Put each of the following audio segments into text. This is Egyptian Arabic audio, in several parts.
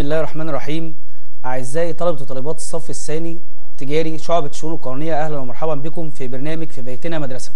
الله الرحمن الرحيم أعزائي طلبة وطالبات الصف الثاني تجاري شعبة الشؤون القانونية أهلا ومرحبا بكم في برنامج في بيتنا مدرسة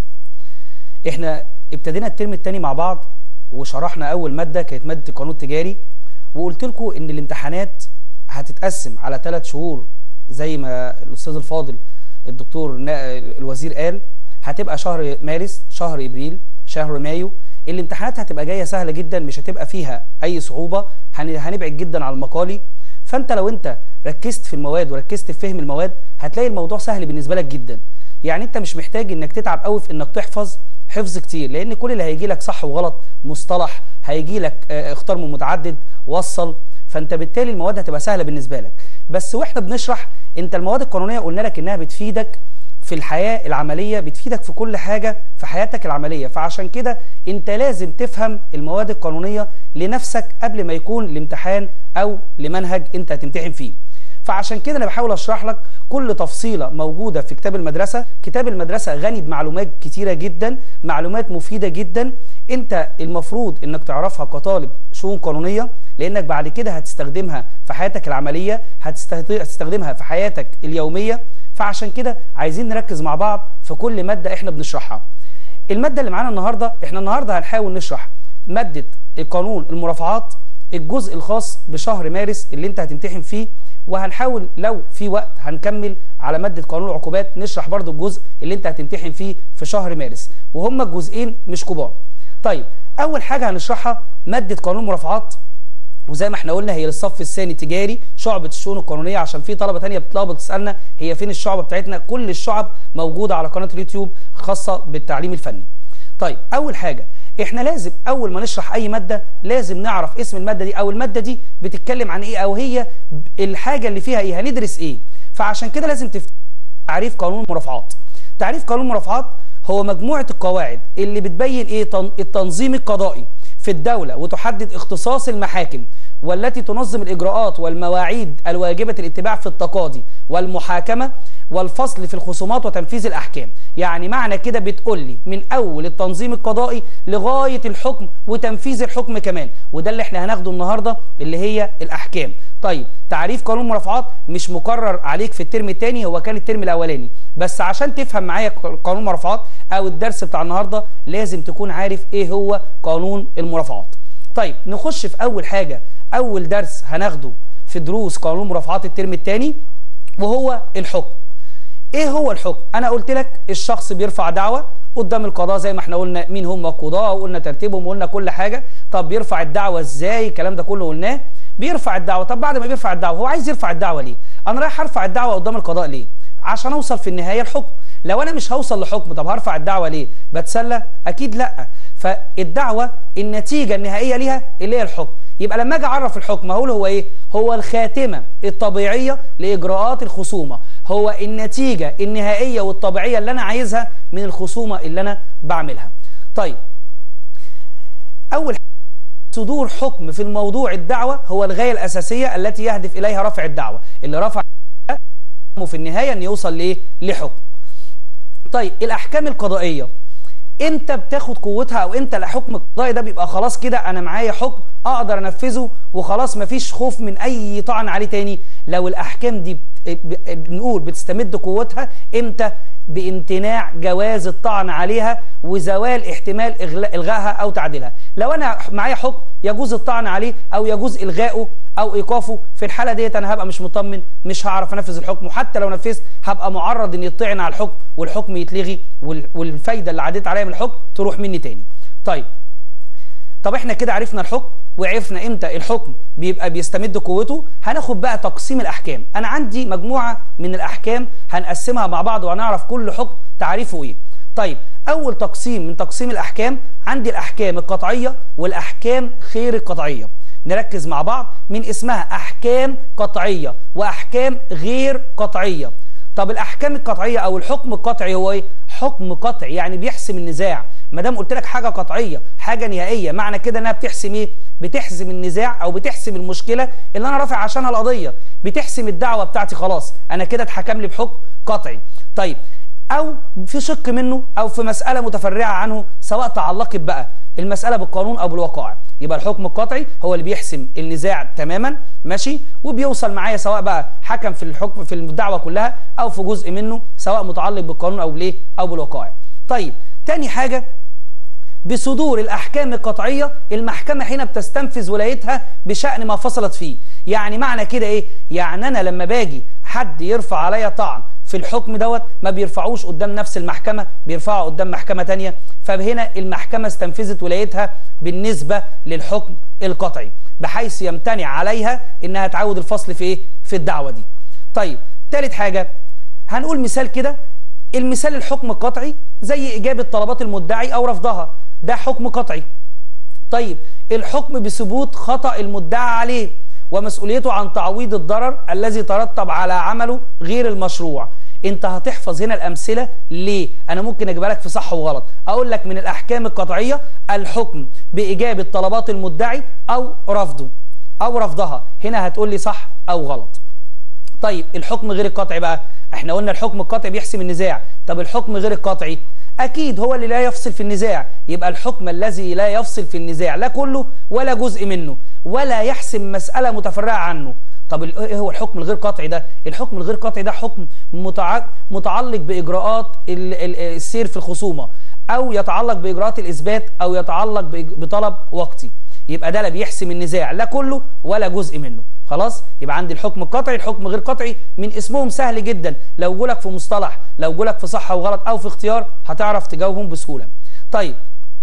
احنا ابتدينا الترم الثاني مع بعض وشرحنا أول مادة كانت مادة القانون التجاري وقلت لكم إن الامتحانات هتتقسم على ثلاث شهور زي ما الأستاذ الفاضل الدكتور نا- الوزير قال هتبقى شهر مارس شهر إبريل شهر مايو الامتحانات هتبقى جايه سهله جدا مش هتبقى فيها اي صعوبه هن- هنبعد جدا على المقالي فانت لو انت ركزت في المواد وركزت في فهم المواد هتلاقي الموضوع سهل بالنسبه لك جدا يعني انت مش محتاج انك تتعب قوي في انك تحفظ حفظ كتير لان كل اللي هيجي لك صح وغلط مصطلح هيجي لك آه، اختار من متعدد وصل فانت بالتالي المواد هتبقى سهله بالنسبه لك بس واحنا بنشرح انت المواد القانونيه قلنا لك انها بتفيدك في الحياة العملية بتفيدك في كل حاجة في حياتك العملية فعشان كده انت لازم تفهم المواد القانونية لنفسك قبل ما يكون الامتحان او لمنهج انت هتمتحن فيه فعشان كده انا بحاول اشرح لك كل تفصيلة موجودة في كتاب المدرسة كتاب المدرسة غني بمعلومات كتيرة جدا معلومات مفيدة جدا انت المفروض انك تعرفها كطالب شؤون قانونية لانك بعد كده هتستخدمها في حياتك العملية هتستخد- هتستخدمها في حياتك اليومية فعشان كده عايزين نركز مع بعض في كل مادة احنا بنشرحها المادة اللي معانا النهاردة احنا النهاردة هنحاول نشرح مادة القانون المرافعات الجزء الخاص بشهر مارس اللي انت هتمتحن فيه وهنحاول لو في وقت هنكمل على مادة قانون العقوبات نشرح برضو الجزء اللي انت هتمتحن فيه في شهر مارس وهما الجزئين مش كبار طيب اول حاجة هنشرحها مادة قانون المرافعات وزي ما احنا قلنا هي للصف الثاني تجاري شعبة الشؤون القانونية عشان في طلبة تانية بتلخبط تسألنا هي فين الشعبة بتاعتنا كل الشعب موجودة على قناة اليوتيوب خاصة بالتعليم الفني طيب أول حاجة احنا لازم أول ما نشرح أي مادة لازم نعرف اسم المادة دي أو المادة دي بتتكلم عن إيه أو هي الحاجة اللي فيها إيه هندرس إيه فعشان كده لازم تفتح تعريف قانون المرافعات تعريف قانون المرافعات هو مجموعة القواعد اللي بتبين ايه تن- التنظيم القضائي في الدولة وتحدد اختصاص المحاكم والتي تنظم الإجراءات والمواعيد الواجبة الاتباع في التقاضي والمحاكمة والفصل في الخصومات وتنفيذ الأحكام يعني معنى كده بتقول لي من أول التنظيم القضائي لغاية الحكم وتنفيذ الحكم كمان وده اللي احنا هناخده النهاردة اللي هي الأحكام طيب تعريف قانون المرافعات مش مكرر عليك في الترم الثاني هو كان الترم الاولاني بس عشان تفهم معايا قانون المرافعات او الدرس بتاع النهارده لازم تكون عارف ايه هو قانون المرافعات طيب نخش في اول حاجه اول درس هناخده في دروس قانون المرافعات الترم الثاني وهو الحكم ايه هو الحكم انا قلت لك الشخص بيرفع دعوه قدام القضاء زي ما احنا قلنا مين هم القضاة وقلنا ترتيبهم وقلنا كل حاجه طب بيرفع الدعوه ازاي الكلام ده كله قلناه بيرفع الدعوه طب بعد ما بيرفع الدعوه هو عايز يرفع الدعوه ليه انا رايح ارفع الدعوه قدام القضاء ليه عشان اوصل في النهايه الحكم لو انا مش هوصل لحكم طب هرفع الدعوه ليه بتسلى اكيد لا فالدعوه النتيجه النهائيه ليها اللي هي الحكم يبقى لما اجي اعرف الحكم هقول هو ايه هو الخاتمه الطبيعيه لاجراءات الخصومه هو النتيجه النهائيه والطبيعيه اللي انا عايزها من الخصومه اللي انا بعملها طيب اول صدور حكم في الموضوع الدعوة هو الغاية الأساسية التي يهدف إليها رفع الدعوة اللي رفع في النهاية أن يوصل لإيه؟ لحكم طيب الأحكام القضائية امتى بتاخد قوتها او امتى الحكم القضائي ده بيبقى خلاص كده انا معايا حكم اقدر انفذه وخلاص مفيش خوف من اي طعن عليه تاني لو الاحكام دي بت- ب- بنقول بتستمد قوتها امتى بامتناع جواز الطعن عليها وزوال احتمال إغلا- الغائها او تعديلها لو انا معايا حكم يجوز الطعن عليه او يجوز الغائه او ايقافه في الحاله ديت انا هبقى مش مطمن مش هعرف انفذ الحكم وحتى لو نفذت هبقى معرض ان يطعن على الحكم والحكم يتلغي وال- والفايده اللي عديت عليها من الحكم تروح مني تاني طيب طب احنا كده عرفنا الحكم وعرفنا امتى الحكم بيبقى بيستمد قوته هناخد بقى تقسيم الاحكام انا عندي مجموعه من الاحكام هنقسمها مع بعض وهنعرف كل حكم تعريفه ايه طيب اول تقسيم من تقسيم الاحكام عندي الاحكام القطعيه والاحكام غير القطعيه نركز مع بعض من اسمها احكام قطعيه واحكام غير قطعيه طب الاحكام القطعيه او الحكم القطعي هو ايه حكم قطعي يعني بيحسم النزاع ما دام قلت لك حاجه قطعيه حاجه نهائيه معنى كده انها بتحسم ايه بتحسم النزاع او بتحسم المشكله اللي انا رافع عشانها القضيه بتحسم الدعوه بتاعتي خلاص انا كده اتحكم لي بحكم قطعي طيب او في شق منه او في مساله متفرعه عنه سواء تعلقت بقى المساله بالقانون او بالوقائع يبقى الحكم القطعي هو اللي بيحسم النزاع تماما ماشي وبيوصل معايا سواء بقى حكم في الحكم في الدعوه كلها او في جزء منه سواء متعلق بالقانون او بالايه او بالوقائع طيب تاني حاجه بصدور الأحكام القطعية المحكمة هنا بتستنفذ ولايتها بشأن ما فصلت فيه يعني معنى كده إيه؟ يعني أنا لما باجي حد يرفع عليا طعن في الحكم دوت ما بيرفعوش قدام نفس المحكمة بيرفعوا قدام محكمة تانية فهنا المحكمة استنفذت ولايتها بالنسبة للحكم القطعي بحيث يمتنع عليها إنها تعود الفصل في إيه؟ في الدعوة دي طيب ثالث حاجة هنقول مثال كده المثال الحكم القطعي زي إجابة طلبات المدعي أو رفضها ده حكم قطعي طيب الحكم بثبوت خطأ المدعى عليه ومسؤوليته عن تعويض الضرر الذي ترتب على عمله غير المشروع انت هتحفظ هنا الامثله ليه انا ممكن اجيبها لك في صح وغلط اقول لك من الاحكام القطعيه الحكم باجابه طلبات المدعي او رفضه او رفضها هنا هتقول لي صح او غلط طيب الحكم غير القطعي بقى احنا قلنا الحكم القطعي بيحسم النزاع طب الحكم غير القطعي اكيد هو اللي لا يفصل في النزاع يبقى الحكم الذي لا يفصل في النزاع لا كله ولا جزء منه ولا يحسم مسألة متفرعة عنه طب ايه هو الحكم الغير قطعي ده الحكم الغير قطعي ده حكم متعلق باجراءات السير في الخصومه او يتعلق باجراءات الاثبات او يتعلق بطلب وقتي يبقى ده لا بيحسم النزاع لا كله ولا جزء منه خلاص يبقى عندي الحكم القطعي الحكم غير قطعي من اسمهم سهل جدا لو جولك في مصطلح لو جولك في صح وغلط او في اختيار هتعرف تجاوبهم بسهوله طيب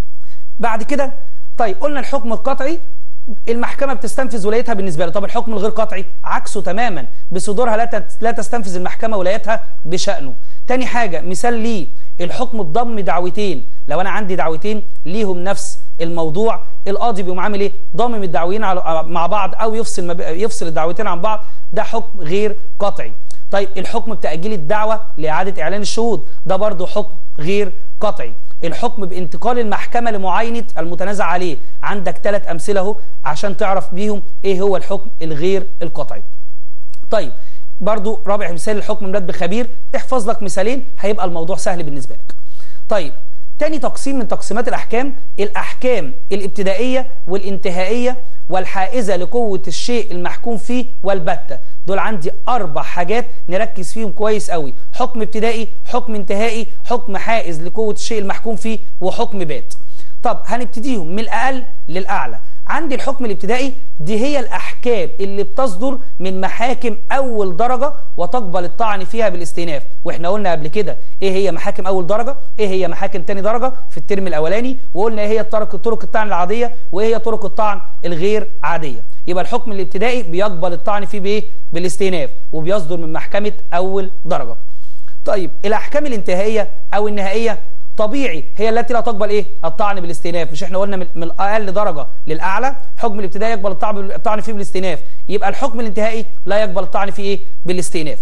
بعد كده طيب قلنا الحكم القطعي المحكمه بتستنفذ ولايتها بالنسبه له طب الحكم الغير قطعي عكسه تماما بصدورها لا لا تستنفذ المحكمه ولايتها بشانه تاني حاجه مثال ليه الحكم بضم دعوتين لو انا عندي دعوتين ليهم نفس الموضوع القاضي بيقوم عامل ايه ضامم الدعويين مع بعض او يفصل يفصل الدعوتين عن بعض ده حكم غير قطعي طيب الحكم بتاجيل الدعوه لاعاده اعلان الشهود ده برضه حكم غير قطعي الحكم بانتقال المحكمة لمعاينة المتنازع عليه عندك ثلاث أمثلة اهو عشان تعرف بيهم إيه هو الحكم الغير القطعي طيب برضو رابع مثال الحكم من رد خبير احفظ لك مثالين هيبقى الموضوع سهل بالنسبة لك طيب تاني تقسيم من تقسيمات الأحكام الأحكام الابتدائية والانتهائية والحائزة لقوة الشيء المحكوم فيه والبتة دول عندي أربع حاجات نركز فيهم كويس قوي حكم ابتدائي حكم انتهائي حكم حائز لقوة الشيء المحكوم فيه وحكم بات طب هنبتديهم من الأقل للأعلى عندي الحكم الابتدائي دي هي الأحكام اللي بتصدر من محاكم أول درجة وتقبل الطعن فيها بالاستئناف وإحنا قلنا قبل كده إيه هي محاكم أول درجة إيه هي محاكم تاني درجة في الترم الأولاني وقلنا إيه هي طرق طرق الطعن العادية وإيه هي طرق الطعن الغير عادية يبقى الحكم الابتدائي بيقبل الطعن فيه بإيه بالاستئناف وبيصدر من محكمة أول درجة طيب الأحكام الانتهائية أو النهائية طبيعي هي التي لا تقبل ايه الطعن بالاستئناف مش احنا قلنا من الاقل درجه للاعلى حكم الابتدائي يقبل الطعن فيه بالاستئناف يبقى الحكم الانتهائي لا يقبل الطعن فيه ايه بالاستئناف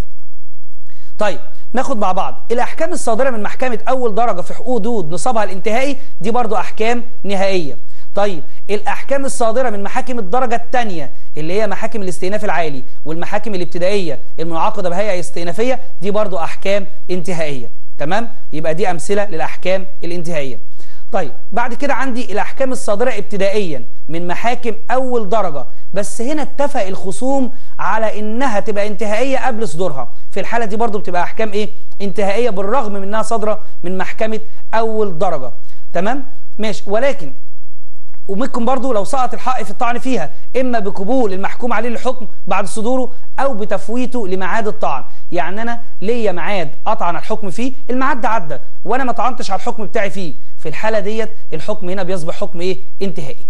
طيب ناخد مع بعض الاحكام الصادره من محكمه اول درجه في حدود نصابها الانتهائي دي برضو احكام نهائيه طيب الاحكام الصادره من محاكم الدرجه الثانيه اللي هي محاكم الاستئناف العالي والمحاكم الابتدائيه المنعقده بهيئه استئنافيه دي برضو احكام انتهائيه تمام يبقى دي امثله للاحكام الانتهائيه طيب بعد كده عندي الاحكام الصادره ابتدائيا من محاكم اول درجه بس هنا اتفق الخصوم على انها تبقى انتهائيه قبل صدورها في الحاله دي برضو بتبقى احكام ايه انتهائيه بالرغم من انها صادره من محكمه اول درجه تمام ماشي ولكن وممكن برضو لو سقط الحق في الطعن فيها إما بقبول المحكوم عليه الحكم بعد صدوره أو بتفويته لميعاد الطعن يعني أنا ليا ميعاد أطعن الحكم فيه الميعاد ده عدى وأنا ما طعنتش على الحكم بتاعي فيه في الحالة ديت الحكم هنا بيصبح حكم إيه انتهائي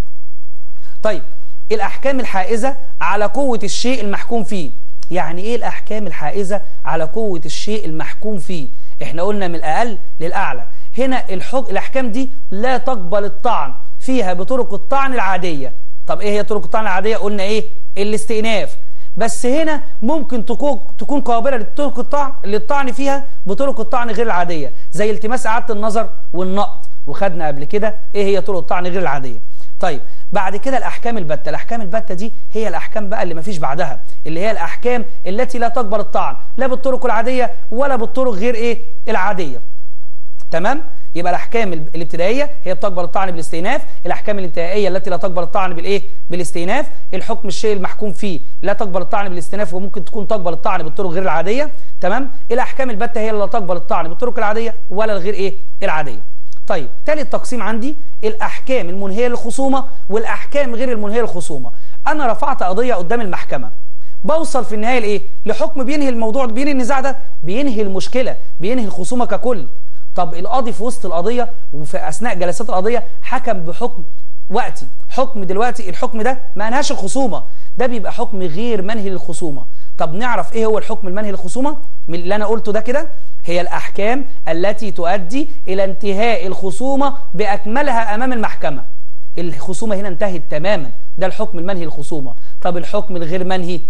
طيب الأحكام الحائزة على قوة الشيء المحكوم فيه يعني إيه الأحكام الحائزة على قوة الشيء المحكوم فيه إحنا قلنا من الأقل للأعلى هنا الحكم الأحكام دي لا تقبل الطعن فيها بطرق الطعن العادية طب ايه هي طرق الطعن العادية قلنا ايه الاستئناف بس هنا ممكن تكون تكون قابلة لطرق الطعن للطعن فيها بطرق الطعن غير العادية زي التماس إعادة النظر والنقط وخدنا قبل كده ايه هي طرق الطعن غير العادية طيب بعد كده الاحكام البتة الاحكام البتة دي هي الاحكام بقى اللي مفيش بعدها اللي هي الاحكام التي لا تقبل الطعن لا بالطرق العادية ولا بالطرق غير ايه العادية تمام يبقى الاحكام ال- الابتدائيه هي بتقبل الطعن بالاستئناف الاحكام الانتهائيه التي لا تقبل الطعن بالايه بالاستئناف الحكم الشيء المحكوم فيه لا تقبل الطعن بالاستئناف وممكن تكون تقبل الطعن بالطرق غير العاديه تمام الاحكام البته هي اللي لا تقبل الطعن بالطرق العاديه ولا الغير ايه العاديه طيب تالت تقسيم عندي الاحكام المنهيه للخصومه والاحكام غير المنهيه للخصومه انا رفعت قضيه قدام المحكمه بوصل في النهايه لايه لحكم بينهي الموضوع ده بينهي النزاع ده بينهي المشكله بينهي الخصومه ككل طب القاضي في وسط القضيه وفي اثناء جلسات القضيه حكم بحكم وقتي حكم دلوقتي الحكم ده ما انهاش الخصومه ده بيبقى حكم غير منهي للخصومه طب نعرف ايه هو الحكم المنهي للخصومه من اللي انا قلته ده كده هي الاحكام التي تؤدي الى انتهاء الخصومه باكملها امام المحكمه الخصومه هنا انتهت تماما ده الحكم المنهي للخصومه طب الحكم الغير منهي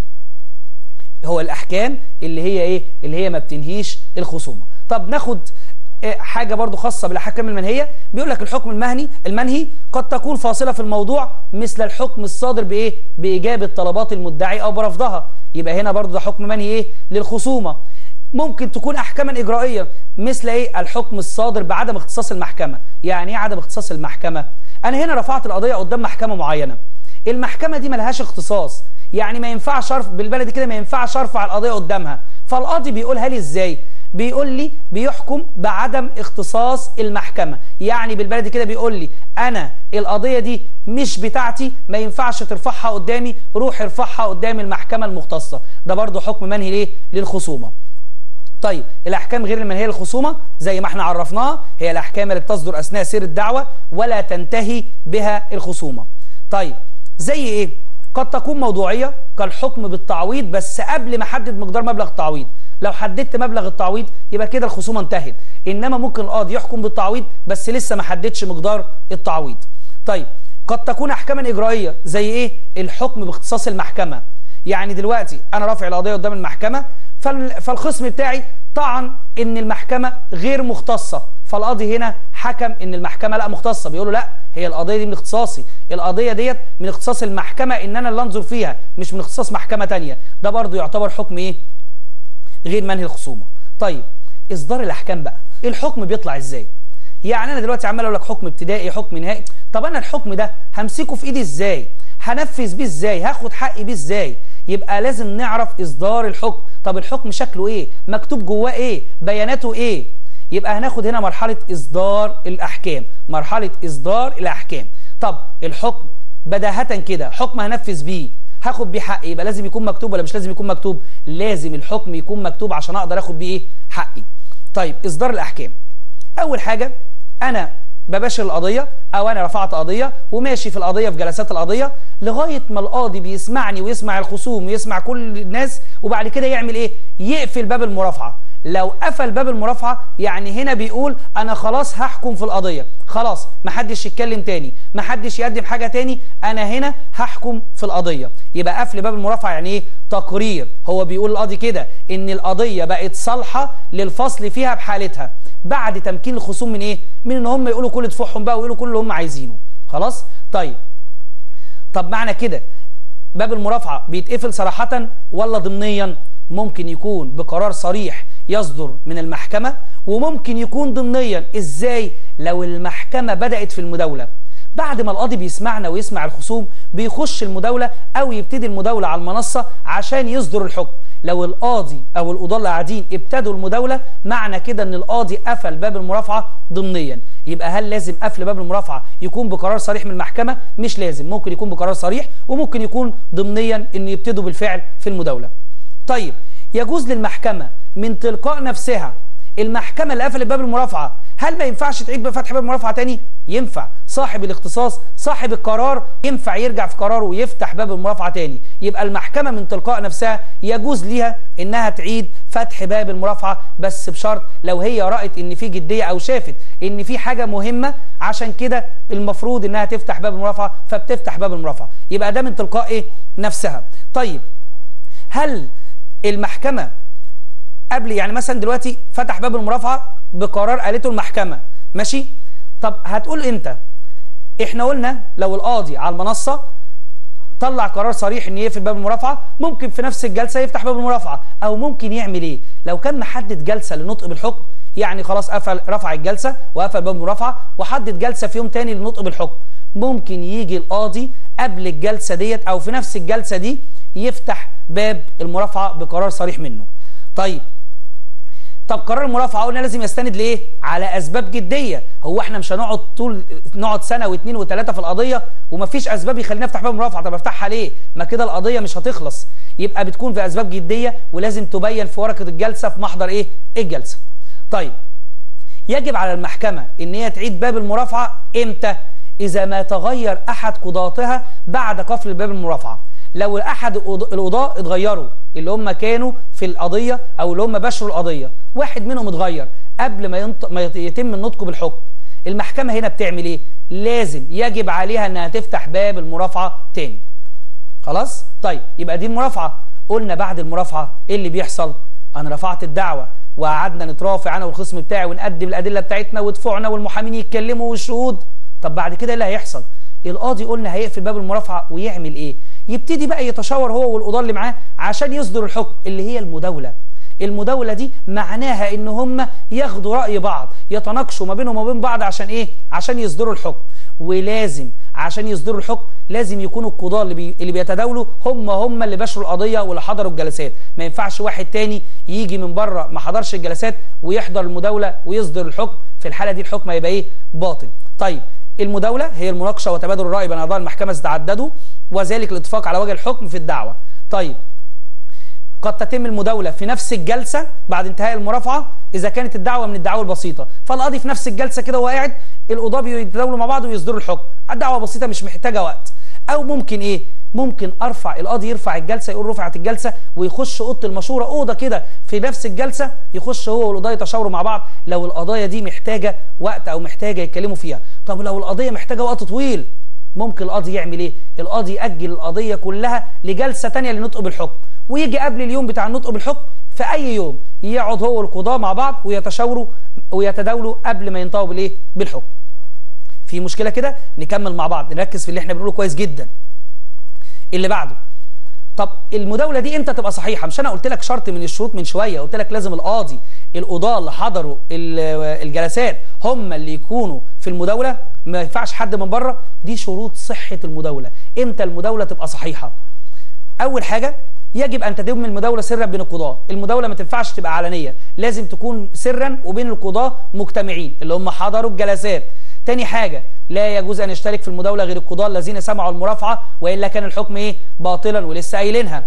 هو الاحكام اللي هي ايه اللي هي ما بتنهيش الخصومه طب ناخد آه، حاجه برضو خاصه بالاحكام المنهيه بيقول لك الحكم المهني المنهي قد تكون فاصله في الموضوع مثل الحكم الصادر بايه باجابه طلبات المدعي او برفضها يبقى هنا برضو ده حكم منهي ايه للخصومه ممكن تكون احكاما اجرائيه مثل ايه الحكم الصادر بعدم اختصاص المحكمه يعني ايه عدم اختصاص المحكمه انا هنا رفعت القضيه قدام محكمه معينه المحكمه دي ملهاش اختصاص يعني ما ينفعش ارفع بالبلدي كده ما ينفعش ارفع القضيه قدامها فالقاضي بيقولها لي ازاي بيقول لي بيحكم بعدم اختصاص المحكمه يعني بالبلدي كده بيقول لي انا القضيه دي مش بتاعتي ما ينفعش ترفعها قدامي روح ارفعها قدام المحكمه المختصه ده برضو حكم منهي ليه للخصومه طيب الاحكام غير المنهيه للخصومه زي ما احنا عرفناها هي الاحكام اللي بتصدر اثناء سير الدعوه ولا تنتهي بها الخصومه طيب زي ايه قد تكون موضوعيه كالحكم بالتعويض بس قبل ما احدد مقدار مبلغ التعويض لو حددت مبلغ التعويض يبقى كده الخصومه انتهت انما ممكن القاضي يحكم بالتعويض بس لسه ما حددش مقدار التعويض طيب قد تكون احكاما اجرائيه زي ايه الحكم باختصاص المحكمه يعني دلوقتي انا رافع القضيه قدام المحكمه فال- فالخصم بتاعي طعن ان المحكمه غير مختصه فالقاضي هنا حكم ان المحكمه لا مختصه بيقول له لا هي القضيه دي من اختصاصي القضيه ديت من اختصاص المحكمه ان انا اللي انظر فيها مش من اختصاص محكمه تانية ده برضو يعتبر حكم ايه غير منهي الخصومه طيب اصدار الاحكام بقى الحكم بيطلع ازاي يعني انا دلوقتي عمال اقول لك حكم ابتدائي حكم نهائي طب انا الحكم ده همسكه في ايدي ازاي هنفذ بيه ازاي هاخد حقي بيه ازاي يبقى لازم نعرف اصدار الحكم طب الحكم شكله ايه مكتوب جواه ايه بياناته ايه يبقى هناخد هنا مرحله اصدار الاحكام مرحله اصدار الاحكام طب الحكم بداهه كده حكم هنفذ بيه هاخد بيه حقي يبقى لازم يكون مكتوب ولا مش لازم يكون مكتوب لازم الحكم يكون مكتوب عشان اقدر اخد بيه ايه حقي طيب اصدار الاحكام اول حاجه انا بباشر القضيه او انا رفعت قضيه وماشي في القضيه في جلسات القضيه لغايه ما القاضي بيسمعني ويسمع الخصوم ويسمع كل الناس وبعد كده يعمل ايه يقفل باب المرافعه لو قفل باب المرافعه يعني هنا بيقول انا خلاص هحكم في القضيه خلاص محدش يتكلم تاني محدش يقدم حاجه تاني انا هنا هحكم في القضيه يبقى قفل باب المرافعه يعني ايه تقرير هو بيقول القاضي كده ان القضيه بقت صالحه للفصل فيها بحالتها بعد تمكين الخصوم من ايه من ان هم يقولوا كل دفوعهم بقى ويقولوا كل اللي هم عايزينه خلاص طيب طب معنى كده باب المرافعه بيتقفل صراحه ولا ضمنيا ممكن يكون بقرار صريح يصدر من المحكمه وممكن يكون ضمنيا ازاي لو المحكمه بدات في المداوله بعد ما القاضي بيسمعنا ويسمع الخصوم بيخش المداوله او يبتدي المداوله على المنصه عشان يصدر الحكم لو القاضي او القضاه اللي قاعدين ابتدوا المداوله معنى كده ان القاضي قفل باب المرافعه ضمنيا يبقى هل لازم قفل باب المرافعه يكون بقرار صريح من المحكمه مش لازم ممكن يكون بقرار صريح وممكن يكون ضمنيا ان يبتدوا بالفعل في المداوله طيب يجوز للمحكمه من تلقاء نفسها المحكمه اللي قفلت باب المرافعه هل ما ينفعش تعيد فتح باب المرافعه تاني ينفع صاحب الاختصاص صاحب القرار ينفع يرجع في قراره ويفتح باب المرافعه تاني يبقى المحكمه من تلقاء نفسها يجوز ليها انها تعيد فتح باب المرافعه بس بشرط لو هي رأت ان في جديه او شافت ان في حاجه مهمه عشان كده المفروض انها تفتح باب المرافعه فبتفتح باب المرافعه يبقى ده من تلقاء ايه نفسها طيب هل المحكمه قبل يعني مثلا دلوقتي فتح باب المرافعه بقرار قالته المحكمه ماشي طب هتقول امتى احنا قلنا لو القاضي على المنصه طلع قرار صريح ان يقفل باب المرافعه ممكن في نفس الجلسه يفتح باب المرافعه او ممكن يعمل ايه لو كان محدد جلسه للنطق بالحكم يعني خلاص قفل رفع الجلسه وقفل باب المرافعه وحدد جلسه في يوم تاني للنطق بالحكم ممكن يجي القاضي قبل الجلسه ديت او في نفس الجلسه دي يفتح باب المرافعه بقرار صريح منه طيب طب قرار المرافعه قلنا لازم يستند لايه على اسباب جديه هو احنا مش هنقعد طول نقعد سنه واثنين وثلاثه في القضيه ومفيش اسباب يخلينا نفتح باب المرافعه طب افتحها ليه ما كده القضيه مش هتخلص يبقى بتكون في اسباب جديه ولازم تبين في ورقه الجلسه في محضر ايه الجلسه طيب يجب على المحكمه ان هي تعيد باب المرافعه امتى اذا ما تغير احد قضاتها بعد قفل باب المرافعه لو احد القضاء اتغيروا اللي هم كانوا في القضيه او اللي هم بشروا القضيه واحد منهم اتغير قبل ما, ينط... ما يتم النطق بالحكم المحكمه هنا بتعمل ايه لازم يجب عليها انها تفتح باب المرافعه تاني خلاص طيب يبقى دي المرافعه قلنا بعد المرافعه ايه اللي بيحصل انا رفعت الدعوه وقعدنا نترافع انا والخصم بتاعي ونقدم الادله بتاعتنا ودفوعنا والمحامين يتكلموا والشهود طب بعد كده ايه اللي هيحصل القاضي قلنا هيقفل باب المرافعه ويعمل ايه يبتدي بقى يتشاور هو والقضاه اللي معاه عشان يصدر الحكم اللي هي المداوله المداوله دي معناها ان هم ياخدوا راي بعض يتناقشوا ما بينهم وما بين بعض عشان ايه عشان يصدروا الحكم ولازم عشان يصدروا الحكم لازم يكونوا القضاه اللي, بي... اللي بيتداولوا هم هم اللي بشروا القضيه واللي حضروا الجلسات ما ينفعش واحد تاني يجي من بره ما حضرش الجلسات ويحضر المداوله ويصدر الحكم في الحاله دي الحكم هيبقى ايه باطل طيب المداوله هي المناقشه وتبادل الراي بين اعضاء المحكمه اذا تعددوا وذلك الاتفاق على وجه الحكم في الدعوه طيب قد تتم المداولة في نفس الجلسة بعد انتهاء المرافعة إذا كانت الدعوة من الدعاوى البسيطة فالقاضي في نفس الجلسة كده وهو قاعد القضاة بيتداولوا مع بعض ويصدروا الحكم الدعوة بسيطة مش محتاجة وقت أو ممكن إيه ممكن ارفع القاضي يرفع الجلسه يقول رفعت الجلسه ويخش اوضه المشوره اوضه كده في نفس الجلسه يخش هو والقضاه يتشاوروا مع بعض لو القضايا دي محتاجه وقت او محتاجه يتكلموا فيها طب لو القضيه محتاجه وقت طويل ممكن القاضي يعمل ايه القاضي ياجل القضيه كلها لجلسه ثانيه لنطق بالحكم ويجي قبل اليوم بتاع النطق بالحكم في اي يوم يقعد هو والقضاه مع بعض ويتشاوروا ويتداولوا قبل ما ينطقوا بالايه بالحكم في مشكله كده نكمل مع بعض نركز في اللي احنا بنقوله كويس جدا اللي بعده طب المداوله دي امتى تبقى صحيحه مش انا قلت لك شرط من الشروط من شويه قلت لك لازم القاضي القضاه اللي حضروا الجلسات هم اللي يكونوا في المداوله ما ينفعش حد من بره دي شروط صحه المداوله امتى المداوله تبقى صحيحه اول حاجه يجب ان تتم المداوله سرا بين القضاه المداوله ما تنفعش تبقى علنيه لازم تكون سرا وبين القضاه مجتمعين اللي هم حضروا الجلسات تاني حاجه لا يجوز ان يشترك في المداوله غير القضاه الذين سمعوا المرافعه والا كان الحكم ايه باطلا ولسه قايلينها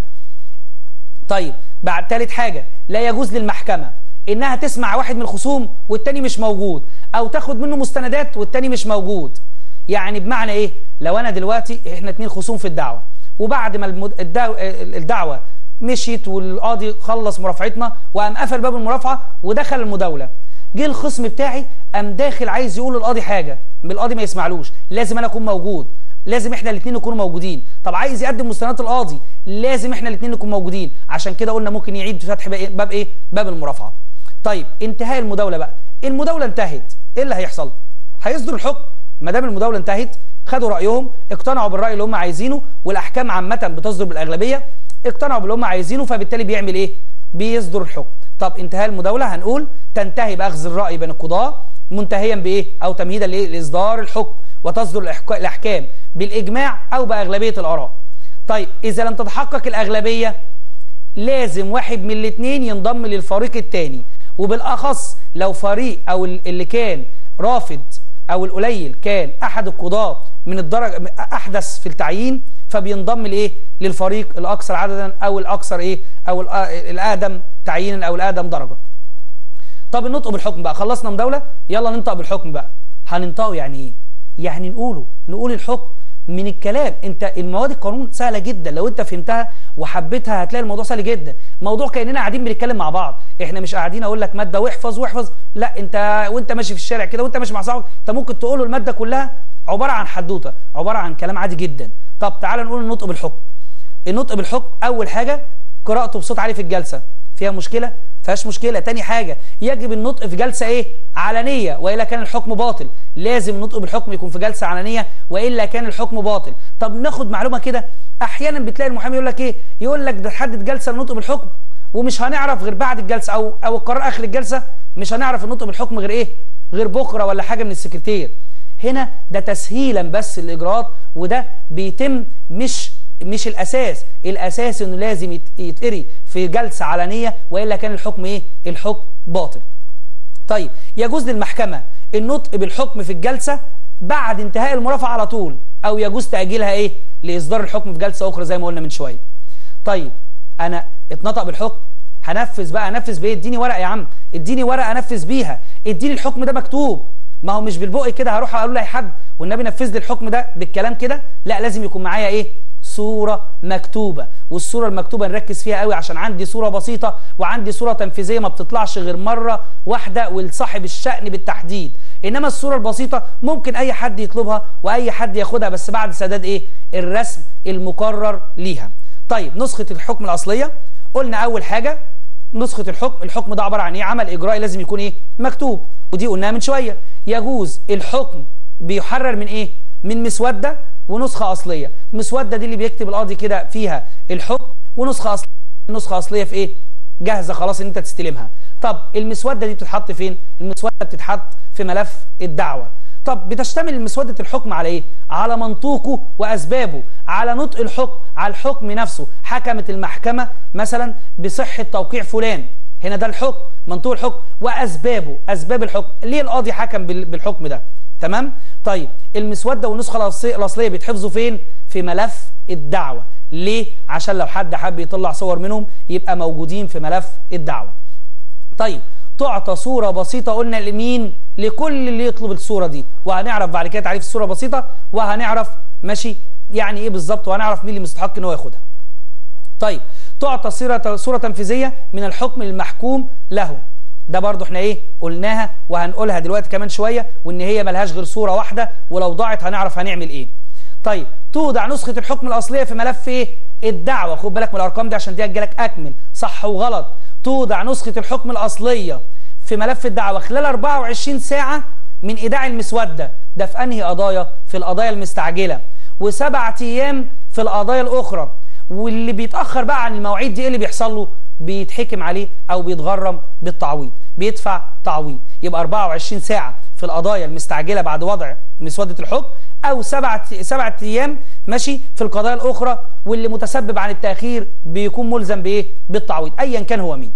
طيب بعد ثالث حاجه لا يجوز للمحكمه انها تسمع واحد من الخصوم والتاني مش موجود او تاخد منه مستندات والتاني مش موجود يعني بمعنى ايه لو انا دلوقتي احنا اتنين خصوم في الدعوه وبعد ما المد... الدعوة, الدعوه مشيت والقاضي خلص مرافعتنا وقام قفل باب المرافعه ودخل المداوله جه الخصم بتاعي قام داخل عايز يقول للقاضي حاجه القاضي ما يسمعلوش لازم انا اكون موجود لازم احنا الاثنين نكونوا موجودين طب عايز يقدم مستندات القاضي لازم احنا الاثنين نكون موجودين عشان كده قلنا ممكن يعيد فتح باب ايه باب المرافعه طيب انتهاء المداوله بقى المداوله انتهت ايه اللي هيحصل هيصدر الحكم ما دام المداوله انتهت خدوا رايهم اقتنعوا بالراي اللي هم عايزينه والاحكام عامه بتصدر بالاغلبيه اقتنعوا باللي هم عايزينه فبالتالي بيعمل ايه بيصدر الحكم طب انتهاء المداوله هنقول تنتهي باخذ الراي بين القضاه منتهيا بايه او تمهيدا لايه لاصدار الحكم وتصدر الاحكام بالاجماع او باغلبيه الاراء طيب اذا لم تتحقق الاغلبيه لازم واحد من الاثنين ينضم للفريق الثاني وبالاخص لو فريق او اللي كان رافض او القليل كان احد القضاه من الدرجه احدث في التعيين فبينضم لايه للفريق الاكثر عددا او الاكثر ايه او الاقدم تعيينا او الاقدم درجه طب النطق بالحكم بقى خلصنا مداوله يلا ننطق بالحكم بقى هننطقه يعني ايه يعني نقوله نقول الحكم من الكلام انت المواد القانون سهله جدا لو انت فهمتها وحبيتها هتلاقي الموضوع سهل جدا موضوع كاننا قاعدين بنتكلم مع بعض احنا مش قاعدين اقول لك ماده واحفظ واحفظ لا انت وانت ماشي في الشارع كده وانت ماشي مع صاحبك انت ممكن تقول له الماده كلها عباره عن حدوته عباره عن كلام عادي جدا طب تعال نقول النطق بالحكم النطق بالحكم اول حاجه قراءته بصوت عالي في الجلسه فيها مشكله فيهاش مشكله تاني حاجه يجب النطق في جلسه ايه علنيه والا كان الحكم باطل لازم النطق بالحكم يكون في جلسه علنيه والا كان الحكم باطل طب ناخد معلومه كده احيانا بتلاقي المحامي يقول لك ايه يقول لك ده تحدد جلسه للنطق بالحكم ومش هنعرف غير بعد الجلسه او او القرار اخر الجلسه مش هنعرف النطق بالحكم غير ايه غير بكره ولا حاجه من السكرتير هنا ده تسهيلا بس الاجراءات وده بيتم مش مش الاساس الاساس انه لازم يتقري في جلسه علنيه والا كان الحكم ايه الحكم باطل طيب يجوز للمحكمه النطق بالحكم في الجلسه بعد انتهاء المرافعه على طول او يجوز تاجيلها ايه لاصدار الحكم في جلسه اخرى زي ما قلنا من شويه طيب انا اتنطق بالحكم هنفذ بقى انفذ بايه اديني ورقه يا عم اديني ورقه انفذ بيها اديني الحكم ده مكتوب ما هو مش بالبق كده هروح اقول لاي حد والنبي نفذ لي الحكم ده بالكلام كده لا لازم يكون معايا ايه صوره مكتوبه والصوره المكتوبه نركز فيها قوي عشان عندي صوره بسيطه وعندي صوره تنفيذيه ما بتطلعش غير مره واحده ولصاحب الشأن بالتحديد انما الصوره البسيطه ممكن اي حد يطلبها واي حد ياخدها بس بعد سداد ايه الرسم المقرر ليها طيب نسخه الحكم الاصليه قلنا اول حاجه نسخه الحكم الحكم ده عباره عن ايه عمل اجرائي لازم يكون ايه مكتوب ودي قلناها من شويه يجوز الحكم بيحرر من ايه من مسوده ونسخه اصليه مسوده دي اللي بيكتب القاضي كده فيها الحكم ونسخه اصليه نسخه اصليه في ايه جاهزه خلاص ان انت تستلمها طب المسوده دي بتتحط فين المسوده بتتحط في ملف الدعوه طب بتشتمل مسودة الحكم على ايه؟ على منطوقه واسبابه، على نطق الحكم، على الحكم نفسه، حكمت المحكمة مثلا بصحة توقيع فلان، هنا ده الحكم، منطوق الحكم واسبابه، اسباب الحكم، ليه القاضي حكم بالحكم ده؟ تمام؟ طيب المسودة والنسخة الأصلية بيتحفظوا فين؟ في ملف الدعوة، ليه؟ عشان لو حد حب يطلع صور منهم يبقى موجودين في ملف الدعوة. طيب تعطى صورة بسيطة قلنا لمين لكل اللي يطلب الصورة دي وهنعرف بعد كده تعريف الصورة بسيطة وهنعرف ماشي يعني ايه بالظبط وهنعرف مين اللي مستحق ان هو ياخدها طيب تعطى صورة صورة تنفيذية من الحكم المحكوم له ده برضو احنا ايه قلناها وهنقولها دلوقتي كمان شوية وان هي ملهاش غير صورة واحدة ولو ضاعت هنعرف هنعمل ايه طيب توضع نسخة الحكم الأصلية في ملف ايه الدعوة خد بالك من الأرقام دي عشان دي هتجيلك أكمل صح وغلط توضع نسخة الحكم الأصلية في ملف الدعوة خلال 24 ساعة من إيداع المسودة ده في أنهي قضايا؟ في القضايا المستعجلة وسبعة أيام في القضايا الأخرى واللي بيتأخر بقى عن المواعيد دي إيه اللي بيحصل له؟ بيتحكم عليه أو بيتغرم بالتعويض بيدفع تعويض يبقى 24 ساعة في القضايا المستعجلة بعد وضع مسودة الحكم أو سبعة, سبعة أيام ماشي في القضايا الأخرى واللي متسبب عن التأخير بيكون ملزم بإيه؟ بالتعويض أيا كان هو مين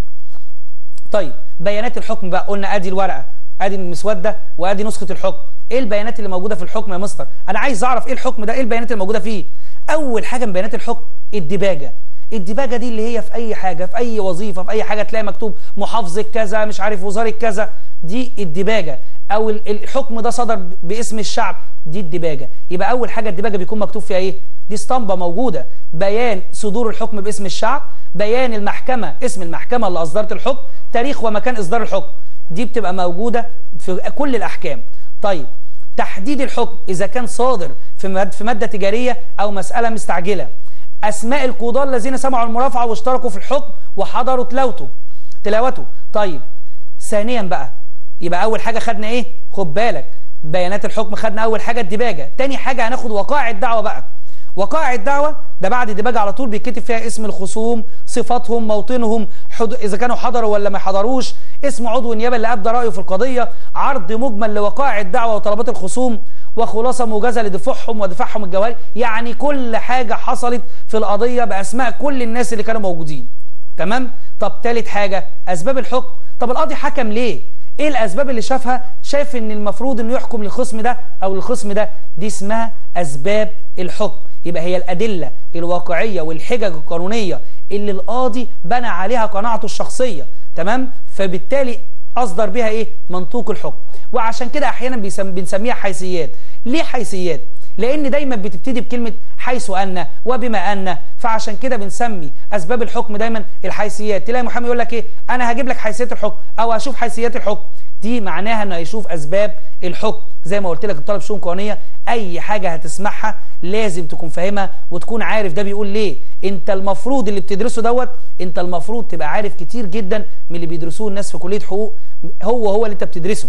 طيب بيانات الحكم بقى قلنا ادي الورقه ادي المسوده وادي نسخه الحكم ايه البيانات اللي موجوده في الحكم يا مستر انا عايز اعرف ايه الحكم ده ايه البيانات اللي موجوده فيه اول حاجه من بيانات الحكم الدباجه الدباجه دي اللي هي في اي حاجه في اي وظيفه في اي حاجه تلاقي مكتوب محافظه كذا مش عارف وزاره كذا دي الدباجه او الحكم ده صدر باسم الشعب دي الدباجه يبقى اول حاجه الدباجه بيكون مكتوب فيها ايه دي اسطمبه موجوده بيان صدور الحكم باسم الشعب بيان المحكمه اسم المحكمه اللي اصدرت الحكم تاريخ ومكان اصدار الحكم دي بتبقى موجوده في كل الاحكام طيب تحديد الحكم اذا كان صادر في ماده في ماده تجاريه او مساله مستعجله اسماء القضاه الذين سمعوا المرافعه واشتركوا في الحكم وحضروا تلاوته تلاوته طيب ثانيا بقى يبقى اول حاجه خدنا ايه خد بالك بيانات الحكم خدنا اول حاجه الدباجه تاني حاجه هناخد وقائع الدعوه بقى وقائع الدعوه ده بعد الدباجه على طول بيتكتب فيها اسم الخصوم صفاتهم موطنهم حد... اذا كانوا حضروا ولا ما حضروش اسم عضو النيابه اللي ابدى رايه في القضيه عرض مجمل لوقائع الدعوه وطلبات الخصوم وخلاصه موجزه لدفاعهم ودفاعهم الجواري يعني كل حاجه حصلت في القضيه باسماء كل الناس اللي كانوا موجودين تمام طب ثالث حاجه اسباب الحكم طب القاضي حكم ليه ايه الاسباب اللي شافها شايف ان المفروض انه يحكم للخصم ده او للخصم ده دي اسمها اسباب الحكم يبقى هي الادله الواقعيه والحجج القانونيه اللي القاضي بنى عليها قناعته الشخصيه تمام فبالتالي اصدر بها ايه منطوق الحكم وعشان كده احيانا بيسم بنسميها حيثيات ليه حيثيات لان دايما بتبتدي بكلمه حيث ان وبما ان فعشان كده بنسمي اسباب الحكم دايما الحيثيات تلاقي محامي يقول لك ايه انا هجيب لك حيثيات الحكم او هشوف حيثيات الحكم دي معناها انه هيشوف اسباب الحكم زي ما قلت لك الطالب شؤون قانونيه اي حاجه هتسمعها لازم تكون فاهمها وتكون عارف ده بيقول ليه انت المفروض اللي بتدرسه دوت انت المفروض تبقى عارف كتير جدا من اللي بيدرسوه الناس في كليه حقوق هو هو اللي انت بتدرسه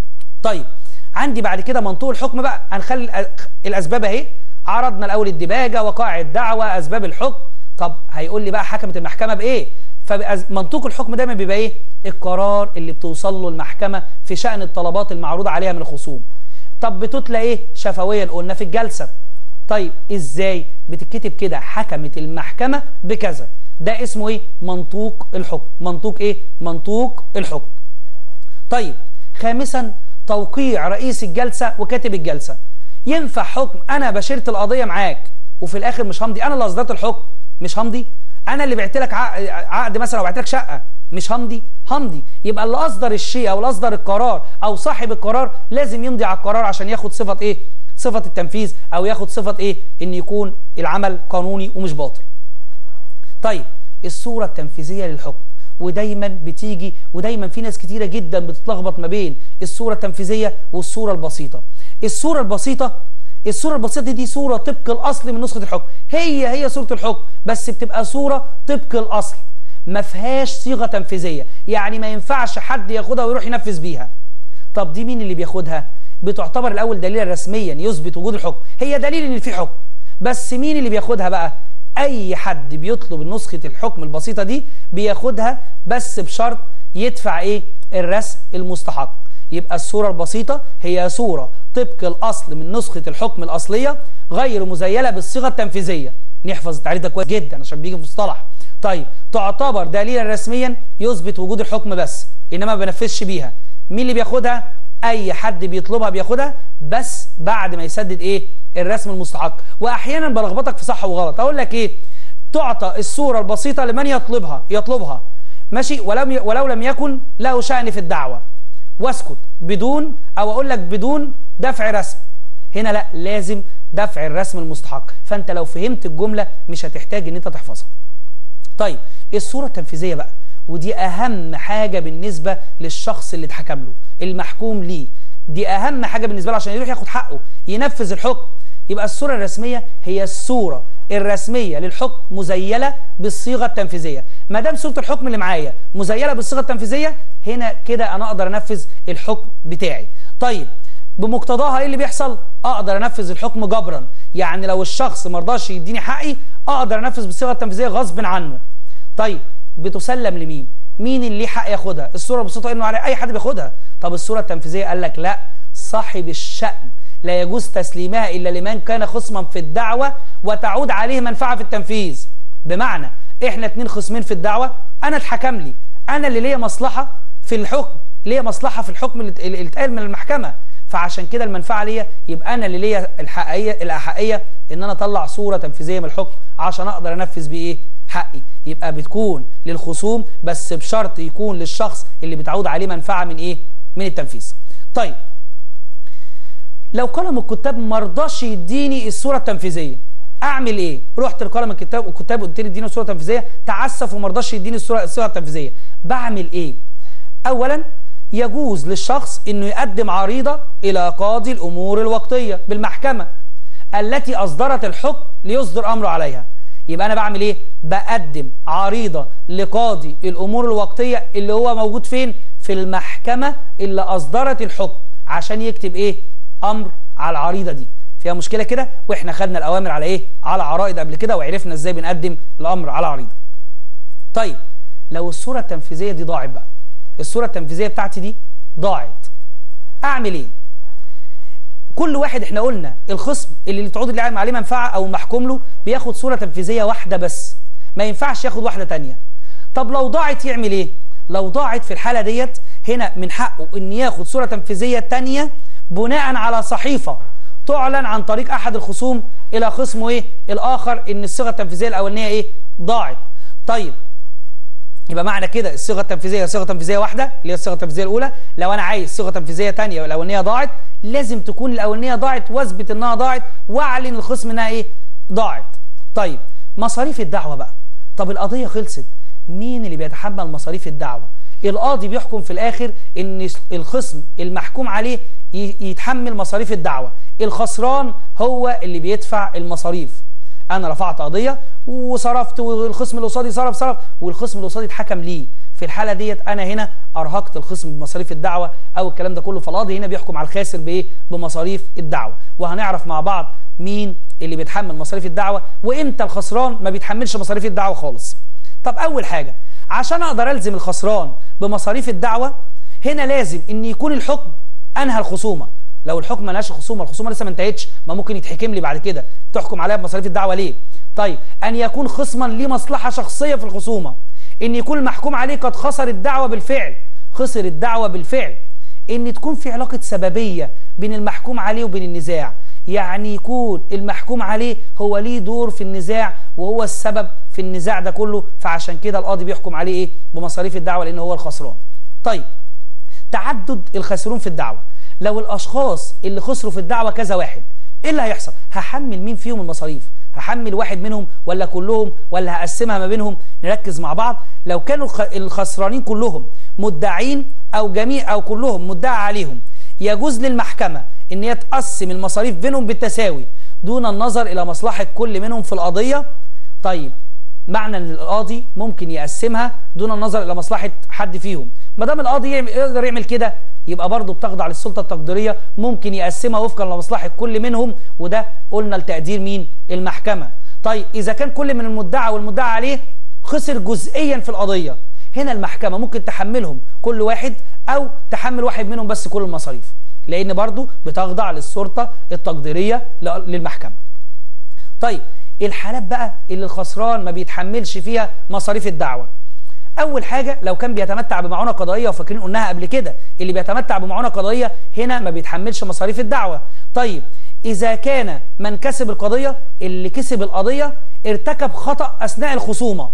طيب عندي بعد كده منطوق الحكم بقى هنخلي الاسباب اهي عرضنا الاول الدباجه وقائع الدعوه اسباب الحكم طب هيقول لي بقى حكمت المحكمه بايه فمنطوق الحكم دايما بيبقى ايه القرار اللي بتوصل له المحكمه في شان الطلبات المعروضه عليها من الخصوم طب بتتلى ايه شفويا قلنا في الجلسه طيب ازاي بتتكتب كده حكمت المحكمه بكذا ده اسمه ايه منطوق الحكم منطوق ايه منطوق الحكم طيب خامسا توقيع رئيس الجلسه وكاتب الجلسه ينفع حكم انا بشرت القضيه معاك وفي الاخر مش همضي انا اللي اصدرت الحكم مش همضي انا اللي بعت لك عقد مثلا او بعت لك شقه مش همضي همضي يبقى اللي اصدر الشيء او اللي اصدر القرار او صاحب القرار لازم يمضي على القرار عشان ياخد صفه ايه صفه التنفيذ او ياخد صفه ايه ان يكون العمل قانوني ومش باطل طيب الصوره التنفيذيه للحكم ودايما بتيجي ودايما في ناس كتيره جدا بتتلخبط ما بين الصوره التنفيذيه والصوره البسيطه الصوره البسيطه الصوره البسيطه دي, دي صوره طبق الاصل من نسخه الحكم هي هي صوره الحكم بس بتبقى صوره طبق الاصل ما فيهاش صيغه تنفيذيه يعني ما ينفعش حد ياخدها ويروح ينفذ بيها طب دي مين اللي بياخدها بتعتبر الاول دليلا رسميا يثبت وجود الحكم هي دليل ان في حكم بس مين اللي بياخدها بقى اي حد بيطلب نسخه الحكم البسيطه دي بياخدها بس بشرط يدفع ايه الرسم المستحق يبقى الصوره البسيطه هي صوره طبق الاصل من نسخه الحكم الاصليه غير مزيله بالصيغه التنفيذيه نحفظ التعريف ده كويس جدا عشان بيجي في مصطلح طيب تعتبر دليلا رسميا يثبت وجود الحكم بس انما ما بنفذش بيها مين اللي بياخدها اي حد بيطلبها بياخدها بس بعد ما يسدد ايه الرسم المستحق واحيانا بلخبطك في صح وغلط اقول لك ايه تعطى الصوره البسيطه لمن يطلبها يطلبها ماشي ولو ولو لم يكن له شأن في الدعوه واسكت بدون او اقول لك بدون دفع رسم هنا لا لازم دفع الرسم المستحق فانت لو فهمت الجمله مش هتحتاج ان انت تحفظها طيب الصوره التنفيذيه بقى ودي اهم حاجه بالنسبه للشخص اللي اتحكم له المحكوم ليه دي اهم حاجه بالنسبه له عشان يروح ياخد حقه ينفذ الحكم يبقى الصوره الرسميه هي الصوره الرسميه للحكم مزيله بالصيغه التنفيذيه ما دام صوره الحكم اللي معايا مزيله بالصيغه التنفيذيه هنا كده انا اقدر انفذ الحكم بتاعي طيب بمقتضاها ايه اللي بيحصل اقدر انفذ الحكم جبرا يعني لو الشخص ما رضاش يديني حقي اقدر انفذ بالصيغه التنفيذيه غصب عنه طيب بتسلم لمين مين اللي ليه حق ياخدها الصوره البسيطه انه على اي حد بياخدها طب الصوره التنفيذيه قال لك لا صاحب الشأن لا يجوز تسليمها الا لمن كان خصما في الدعوه وتعود عليه منفعه في التنفيذ بمعنى احنا اتنين خصمين في الدعوه انا اتحكم لي انا اللي ليا مصلحه في الحكم ليا مصلحه في الحكم اللي اتقال من المحكمه فعشان كده المنفعه ليا يبقى انا اللي ليا الحقيقيه الاحقيه ان انا اطلع صوره تنفيذيه من الحكم عشان اقدر انفذ بيه ايه حقي يبقى بتكون للخصوم بس بشرط يكون للشخص اللي بتعود عليه منفعه من ايه من التنفيذ طيب لو قلم الكتاب ما رضاش يديني الصوره التنفيذيه اعمل ايه رحت لقلم الكتاب والكتاب قلت لي اديني الصوره التنفيذيه تعسف وما رضاش يديني الصوره الصوره التنفيذيه بعمل ايه اولا يجوز للشخص انه يقدم عريضه الى قاضي الامور الوقتيه بالمحكمه التي اصدرت الحكم ليصدر امره عليها يبقى انا بعمل ايه بقدم عريضه لقاضي الامور الوقتيه اللي هو موجود فين في المحكمه اللي اصدرت الحكم عشان يكتب ايه امر على العريضه دي فيها مشكله كده واحنا خدنا الاوامر على ايه على عرائض قبل كده وعرفنا ازاي بنقدم الامر على عريضه طيب لو الصوره التنفيذيه دي ضاعت بقى الصوره التنفيذيه بتاعتي دي ضاعت اعمل ايه كل واحد احنا قلنا الخصم اللي تعود اللي عليه منفعه او محكوم له بياخد صوره تنفيذيه واحده بس ما ينفعش ياخد واحده تانية طب لو ضاعت يعمل ايه لو ضاعت في الحاله ديت هنا من حقه ان ياخد صوره تنفيذيه تانية بناء على صحيفه تعلن عن طريق احد الخصوم الى خصمه ايه الاخر ان الصيغه التنفيذيه الاولانيه ايه ضاعت طيب يبقى معنى كده الصيغه التنفيذيه صيغه تنفيذيه واحده اللي هي الصيغه التنفيذيه الاولى لو انا عايز صيغه تنفيذيه ثانيه والاولانيه ضاعت لازم تكون الاولانيه ضاعت واثبت انها ضاعت واعلن الخصم انها ايه ضاعت طيب مصاريف الدعوه بقى طب القضيه خلصت مين اللي بيتحمل مصاريف الدعوه القاضي بيحكم في الاخر ان الخصم المحكوم عليه يتحمل مصاريف الدعوه الخسران هو اللي بيدفع المصاريف انا رفعت قضيه وصرفت والخصم اللي قصادي صرف صرف والخصم اللي قصادي اتحكم ليه في الحاله ديت انا هنا ارهقت الخصم بمصاريف الدعوه او الكلام ده كله فالقاضي هنا بيحكم على الخاسر بايه بمصاريف الدعوه وهنعرف مع بعض مين اللي بيتحمل مصاريف الدعوه وامتى الخسران ما بيتحملش مصاريف الدعوه خالص طب اول حاجه عشان اقدر الزم الخسران بمصاريف الدعوه هنا لازم ان يكون الحكم انهى الخصومه لو الحكم ما نهاش الخصومه الخصومه لسه ما انتهتش ما ممكن يتحكم لي بعد كده تحكم عليا بمصاريف الدعوه ليه طيب ان يكون خصما لمصلحه شخصيه في الخصومه ان يكون المحكوم عليه قد خسر الدعوه بالفعل خسر الدعوه بالفعل ان تكون في علاقه سببيه بين المحكوم عليه وبين النزاع يعني يكون المحكوم عليه هو ليه دور في النزاع وهو السبب في النزاع ده كله فعشان كده القاضي بيحكم عليه ايه بمصاريف الدعوه لان هو الخسران طيب تعدد الخاسرون في الدعوه لو الاشخاص اللي خسروا في الدعوه كذا واحد ايه اللي هيحصل هحمل مين فيهم المصاريف هحمل واحد منهم ولا كلهم ولا هقسمها ما بينهم نركز مع بعض لو كانوا الخسرانين كلهم مدعين او جميع او كلهم مدعى عليهم يجوز للمحكمه ان هي تقسم المصاريف بينهم بالتساوي دون النظر الى مصلحه كل منهم في القضيه طيب معنى ان القاضي ممكن يقسمها دون النظر الى مصلحه حد فيهم ما دام القاضي يقدر يعمل كده يبقى برضه بتخضع للسلطه التقديريه ممكن يقسمها وفقا لمصلحه كل منهم وده قلنا لتقدير مين المحكمه طيب اذا كان كل من المدعى والمدعى عليه خسر جزئيا في القضيه هنا المحكمه ممكن تحملهم كل واحد او تحمل واحد منهم بس كل المصاريف لان برضه بتخضع للسلطه التقديريه للمحكمه طيب الحالات بقى اللي الخسران ما بيتحملش فيها مصاريف الدعوه اول حاجه لو كان بيتمتع بمعونه قضائيه وفاكرين قلناها قبل كده اللي بيتمتع بمعونه قضائيه هنا ما بيتحملش مصاريف الدعوه طيب اذا كان من كسب القضيه اللي كسب القضيه ارتكب خطا اثناء الخصومه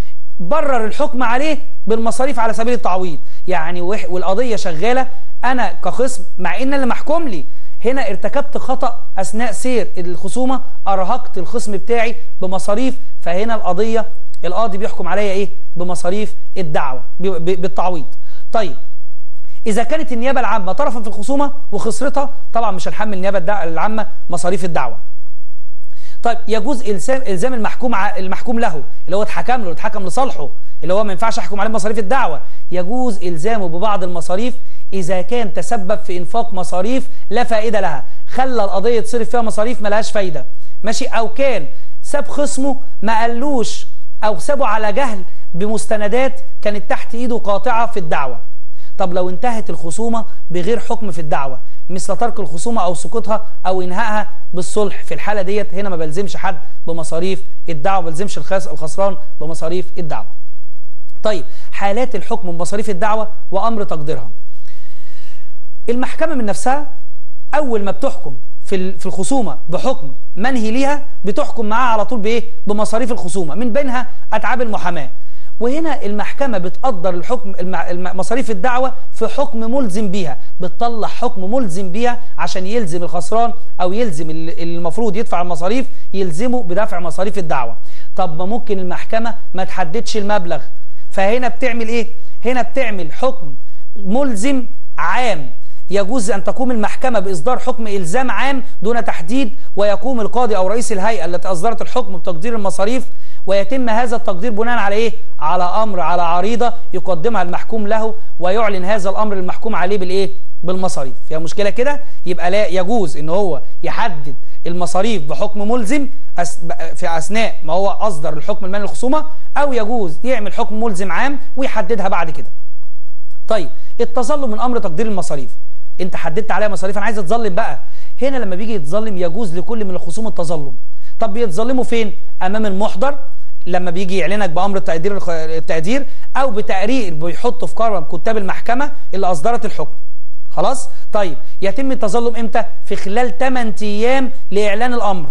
برر الحكم عليه بالمصاريف على سبيل التعويض يعني والقضيه شغاله انا كخصم مع ان اللي محكوم لي هنا ارتكبت خطأ أثناء سير الخصومة أرهقت الخصم بتاعي بمصاريف فهنا القضية القاضي بيحكم عليا إيه بمصاريف الدعوة بالتعويض طيب إذا كانت النيابة العامة طرفا في الخصومة وخسرتها طبعا مش هنحمل النيابة العامة مصاريف الدعوة طيب يجوز إلزام إلزام المحكوم المحكوم له اللي هو اتحكم له اتحكم لصالحه اللي هو ما ينفعش احكم عليه مصاريف الدعوة يجوز إلزامه ببعض المصاريف إذا كان تسبب في إنفاق مصاريف لا فائدة لها خلى القضية تصرف فيها مصاريف ملهاش فايدة ماشي أو كان ساب خصمه ما قالوش أو سابه على جهل بمستندات كانت تحت إيده قاطعة في الدعوة طب لو انتهت الخصومة بغير حكم في الدعوة مثل ترك الخصومة أو سقوطها أو إنهائها بالصلح في الحالة ديت هنا ما بلزمش حد بمصاريف الدعوة ما بلزمش الخسران بمصاريف الدعوة طيب حالات الحكم بمصاريف الدعوة وأمر تقديرها المحكمة من نفسها أول ما بتحكم في في الخصومة بحكم منهي ليها بتحكم معاها على طول بإيه؟ بمصاريف الخصومة من بينها أتعاب المحاماة وهنا المحكمة بتقدر الحكم مصاريف الدعوة في حكم ملزم بيها بتطلع حكم ملزم بيها عشان يلزم الخسران أو يلزم اللي المفروض يدفع المصاريف يلزمه بدفع مصاريف الدعوة طب ما ممكن المحكمة ما تحددش المبلغ فهنا بتعمل إيه؟ هنا بتعمل حكم ملزم عام يجوز أن تقوم المحكمة بإصدار حكم إلزام عام دون تحديد ويقوم القاضي أو رئيس الهيئة التي أصدرت الحكم بتقدير المصاريف ويتم هذا التقدير بناء على إيه؟ على أمر على عريضة يقدمها المحكوم له ويعلن هذا الأمر المحكوم عليه بالإيه؟ بالمصاريف فيها مشكلة كده يبقى لا يجوز إن هو يحدد المصاريف بحكم ملزم في أثناء ما هو أصدر الحكم المالي للخصومة أو يجوز يعمل حكم ملزم عام ويحددها بعد كده طيب التظلم من أمر تقدير المصاريف انت حددت عليها مصاريف انا عايز اتظلم بقى هنا لما بيجي يتظلم يجوز لكل من الخصوم التظلم طب بيتظلموا فين امام المحضر لما بيجي يعلنك بامر التقدير التقدير او بتقرير بيحطه في قرم كتاب المحكمه اللي اصدرت الحكم خلاص طيب يتم التظلم امتى في خلال 8 ايام لاعلان الامر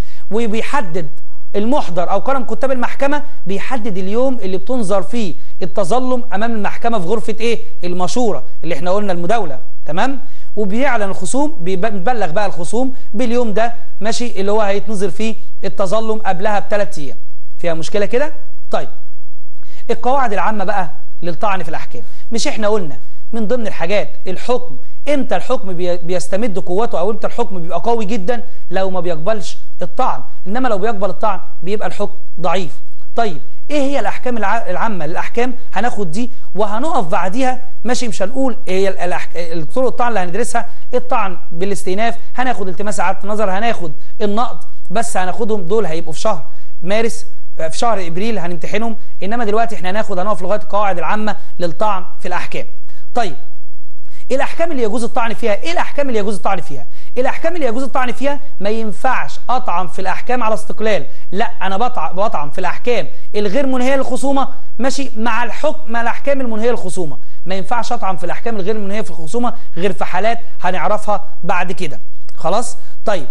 وبيحدد المحضر او قرم كتاب المحكمه بيحدد اليوم اللي بتنظر فيه التظلم امام المحكمه في غرفه ايه المشوره اللي احنا قلنا المداوله تمام وبيعلن الخصوم بيبلغ بقى الخصوم باليوم ده ماشي اللي هو هيتنظر فيه التظلم قبلها بثلاث ايام فيها مشكله كده طيب القواعد العامه بقى للطعن في الاحكام مش احنا قلنا من ضمن الحاجات الحكم امتى الحكم بيستمد قوته او امتى الحكم بيبقى قوي جدا لو ما بيقبلش الطعن انما لو بيقبل الطعن بيبقى الحكم ضعيف طيب ايه هي الاحكام العامه للاحكام هناخد دي وهنقف بعديها ماشي مش هنقول ايه الطرق الطعن اللي هندرسها الطعن بالاستئناف هناخد التماس اعاده النظر هناخد النقد بس هناخدهم دول هيبقوا في شهر مارس في شهر ابريل هنمتحنهم انما دلوقتي احنا هناخد هنقف لغايه القواعد العامه للطعن في الاحكام طيب ايه الاحكام اللي يجوز الطعن فيها ايه الاحكام اللي يجوز الطعن فيها الاحكام اللي يجوز الطعن فيها ما ينفعش اطعن في الاحكام على استقلال لا انا بطعن بطعن في الاحكام الغير منهيه للخصومه ماشي مع الحكم مع الاحكام المنهيه للخصومه ما ينفعش اطعن في الاحكام الغير منهيه في الخصومه غير في حالات هنعرفها بعد كده خلاص طيب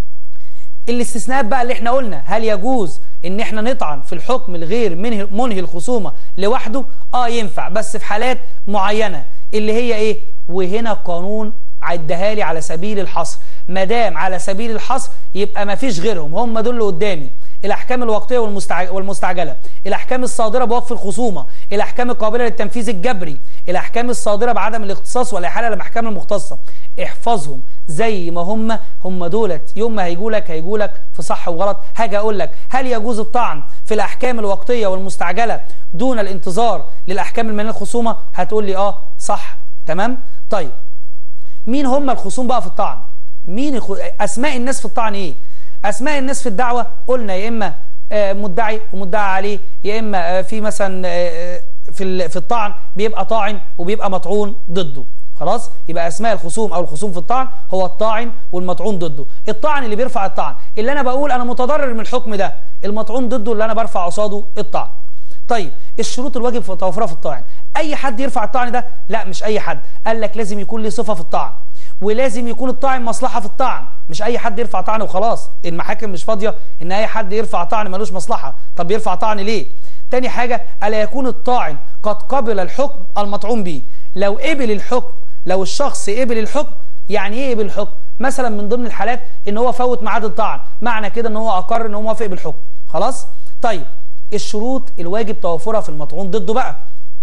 الاستثناءات بقى اللي احنا قلنا هل يجوز ان احنا نطعن في الحكم الغير منهي, منهي الخصومه لوحده اه ينفع بس في حالات معينه اللي هي ايه وهنا القانون عدها لي على سبيل الحصر ما دام على سبيل الحصر يبقى ما فيش غيرهم هم دول اللي قدامي الاحكام الوقتيه والمستعجله الاحكام الصادره بوقف الخصومه الاحكام القابله للتنفيذ الجبري الاحكام الصادره بعدم الاختصاص والاحاله للاحكام المختصه احفظهم زي ما هم هم دولت يوم ما هيجوا لك هيجوا لك في صح وغلط هاجي اقول لك هل يجوز الطعن في الاحكام الوقتيه والمستعجله دون الانتظار للاحكام المنيه الخصومه هتقول لي اه صح تمام طيب مين هم الخصوم بقى في الطعن مين الخ... اسماء الناس في الطعن ايه اسماء الناس في الدعوه قلنا يا اما مدعي ومدعى عليه يا اما في مثلا في في الطعن بيبقى طاعن وبيبقى مطعون ضده خلاص يبقى اسماء الخصوم او الخصوم في الطعن هو الطاعن والمطعون ضده الطعن اللي بيرفع الطعن اللي انا بقول انا متضرر من الحكم ده المطعون ضده اللي انا برفع قصاده الطعن طيب الشروط الواجب في توفرها في الطعن اي حد يرفع الطعن ده لا مش اي حد قال لك لازم يكون له صفه في الطعن ولازم يكون الطاعن مصلحه في الطعن مش اي حد يرفع طعن وخلاص المحاكم مش فاضيه ان اي حد يرفع طعن ملوش مصلحه طب يرفع طعن ليه تاني حاجه الا يكون الطاعن قد قبل الحكم المطعون به لو قبل الحكم لو الشخص قبل الحكم يعني ايه قبل الحكم مثلا من ضمن الحالات ان هو فوت ميعاد الطعن معنى كده ان هو اقر ان هو موافق بالحكم خلاص طيب الشروط الواجب توفرها في المطعون ضده بقى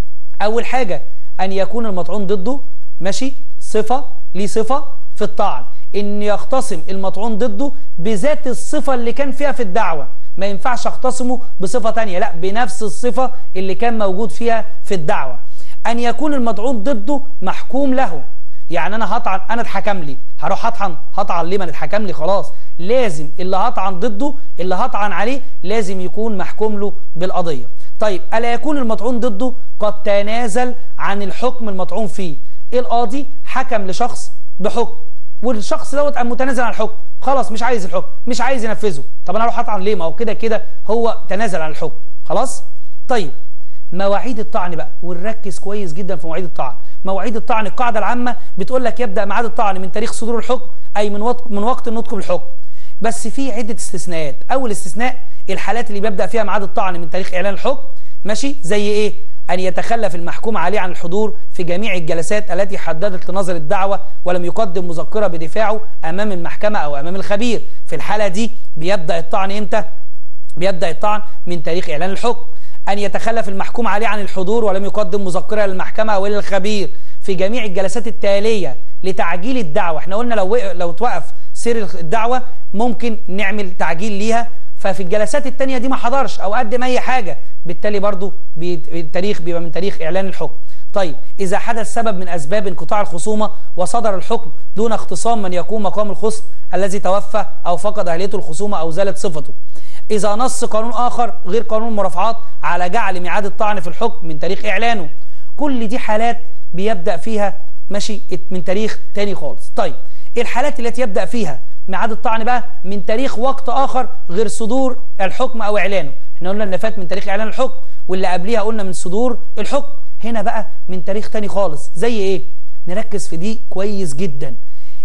اول حاجه ان يكون المطعون ضده ماشي صفه ليه صفه في الطعن ان يختصم المطعون ضده بذات الصفه اللي كان فيها في الدعوه ما ينفعش اختصمه بصفه تانية لا بنفس الصفه اللي كان موجود فيها في الدعوه ان يكون المطعون ضده محكوم له يعني انا هطعن انا اتحكم لي هروح اطعن هطعن ليه ما اتحكم لي خلاص لازم اللي هطعن ضده اللي هطعن عليه لازم يكون محكوم له بالقضيه طيب الا يكون المطعون ضده قد تنازل عن الحكم المطعون فيه القاضي حكم لشخص بحكم والشخص دوت قام متنازل عن الحكم خلاص مش عايز الحكم مش عايز ينفذه طب انا اروح اطعن ليه ما هو كده كده هو تنازل عن الحكم خلاص طيب مواعيد الطعن بقى ونركز كويس جدا في مواعيد الطعن مواعيد الطعن القاعده العامه بتقول لك يبدا ميعاد الطعن من تاريخ صدور الحكم اي من وقت من وقت النطق بالحكم بس في عده استثناءات اول استثناء الحالات اللي بيبدا فيها ميعاد الطعن من تاريخ اعلان الحكم ماشي زي ايه أن يتخلف المحكوم عليه عن الحضور في جميع الجلسات التي حددت لنظر الدعوة ولم يقدم مذكرة بدفاعه أمام المحكمة أو أمام الخبير في الحالة دي بيبدأ الطعن إمتى؟ بيبدأ الطعن من تاريخ إعلان الحكم أن يتخلف المحكوم عليه عن الحضور ولم يقدم مذكرة للمحكمة أو للخبير في جميع الجلسات التالية لتعجيل الدعوة احنا قلنا لو لو توقف سير الدعوة ممكن نعمل تعجيل ليها ففي الجلسات التانية دي ما حضرش او قدم اي حاجة بالتالي برضو التاريخ بيبقى من تاريخ اعلان الحكم طيب اذا حدث سبب من اسباب انقطاع الخصومة وصدر الحكم دون اختصام من يقوم مقام الخصم الذي توفى او فقد اهليته الخصومة او زالت صفته اذا نص قانون اخر غير قانون المرافعات على جعل ميعاد الطعن في الحكم من تاريخ اعلانه كل دي حالات بيبدأ فيها ماشي من تاريخ تاني خالص طيب الحالات التي يبدأ فيها ميعاد الطعن بقى من تاريخ وقت اخر غير صدور الحكم او اعلانه احنا قلنا اللي فات من تاريخ اعلان الحكم واللي قبليها قلنا من صدور الحكم هنا بقى من تاريخ تاني خالص زي ايه نركز في دي كويس جدا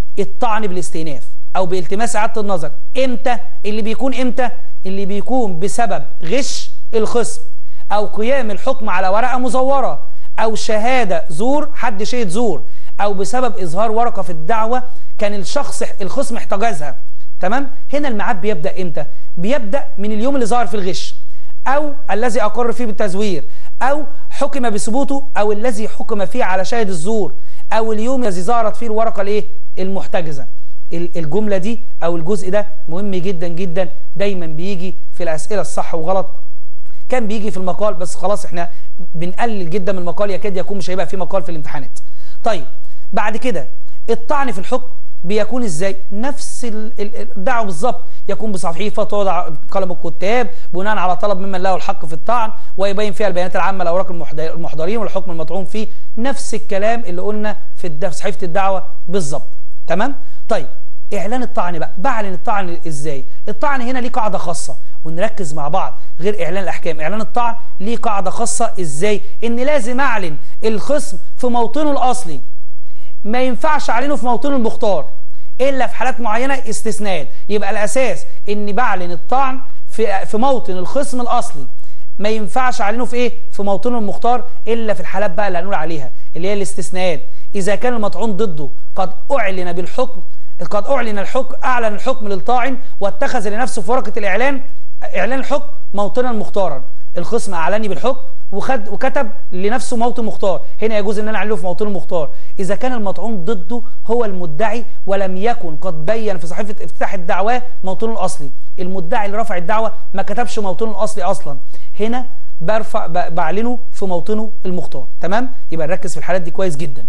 الطعن بالاستئناف او بالتماس اعاده النظر امتى اللي بيكون امتى اللي بيكون بسبب غش الخصم او قيام الحكم على ورقه مزوره او شهاده زور حد شهد زور او بسبب اظهار ورقه في الدعوه كان الشخص الخصم احتجزها تمام هنا الميعاد بيبدا امتى بيبدا من اليوم اللي ظهر في الغش او الذي اقر فيه بالتزوير او حكم بثبوته او الذي حكم فيه على شاهد الزور او اليوم الذي ظهرت فيه الورقه الايه المحتجزه الجمله دي او الجزء ده مهم جدا جدا دايما بيجي في الاسئله الصح وغلط كان بيجي في المقال بس خلاص احنا بنقلل جدا من المقال يكاد يكون مش هيبقى في مقال في الامتحانات طيب بعد كده الطعن في الحكم بيكون ازاي نفس الدعوه بالظبط يكون بصحيفه توضع قلم الكتاب بناء على طلب ممن له الحق في الطعن ويبين فيها البيانات العامه لاوراق المحضرين والحكم المطعون فيه نفس الكلام اللي قلنا في صحيفه الدعوه بالظبط تمام طيب اعلان الطعن بقى بعلن الطعن ازاي الطعن هنا ليه قاعده خاصه ونركز مع بعض غير اعلان الاحكام اعلان الطعن ليه قاعده خاصه ازاي ان لازم اعلن الخصم في موطنه الاصلي ما ينفعش اعلنه في موطنه المختار الا في حالات معينه استثناءات يبقى الاساس اني بعلن الطعن في في موطن الخصم الاصلي ما ينفعش اعلنه في ايه في موطنه المختار الا في الحالات بقى اللي هنقول عليها اللي هي الاستثناءات اذا كان المطعون ضده قد اعلن بالحكم قد اعلن الحكم اعلن الحكم للطاعن واتخذ لنفسه في ورقه الاعلان اعلان الحكم موطنا مختارا الخصم اعلني بالحكم وخد وكتب لنفسه موطن مختار هنا يجوز ان انا اعلنه في موطن مختار اذا كان المطعون ضده هو المدعي ولم يكن قد بين في صحيفه افتتاح الدعواه موطنه الاصلي المدعي اللي رفع الدعوه ما كتبش موطنه الاصلي اصلا هنا برفع بعلنه في موطنه المختار تمام يبقى نركز في الحالات دي كويس جدا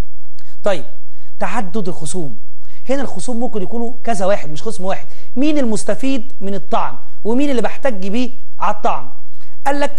طيب تعدد الخصوم هنا الخصوم ممكن يكونوا كذا واحد مش خصم واحد مين المستفيد من الطعن ومين اللي بحتج بيه على الطعن قال لك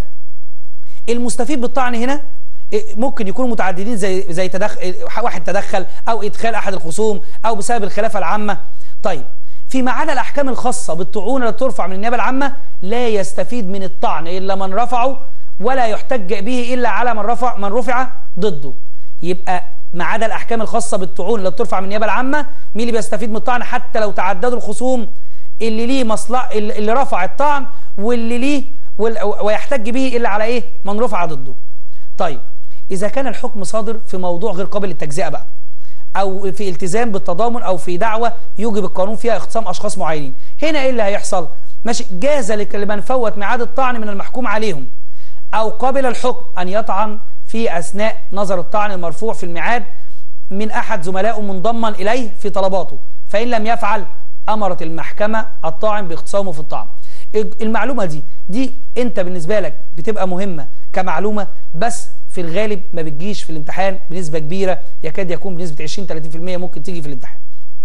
المستفيد بالطعن هنا إيه، ممكن يكونوا متعددين زي زي تدخل إيه، واحد تدخل او ادخال احد الخصوم او بسبب الخلافه العامه طيب فيما عدا الاحكام الخاصه بالطعون التي ترفع من النيابه العامه لا يستفيد من الطعن الا من رفعه ولا يحتج به الا على من رفع من رفع ضده يبقى ما عدا الاحكام الخاصه بالطعون اللي بترفع من النيابه العامه مين اللي بيستفيد من الطعن حتى لو تعددوا الخصوم اللي ليه مصلحه اللي رفع الطعن واللي ليه ويحتج به الا على ايه من رفع ضده طيب اذا كان الحكم صادر في موضوع غير قابل للتجزئه بقى او في التزام بالتضامن او في دعوه يوجب القانون فيها اختصام اشخاص معينين هنا ايه اللي هيحصل ماشي جاز لمن فوت ميعاد الطعن من المحكوم عليهم او قبل الحكم ان يطعن في أثناء نظر الطعن المرفوع في الميعاد من أحد زملائه منضما إليه في طلباته فإن لم يفعل أمرت المحكمة الطاعن باختصامه في الطعن المعلومة دي دي أنت بالنسبة لك بتبقى مهمة كمعلومة بس في الغالب ما بتجيش في الامتحان بنسبة كبيرة يكاد يكون بنسبة 20-30% ممكن تيجي في الامتحان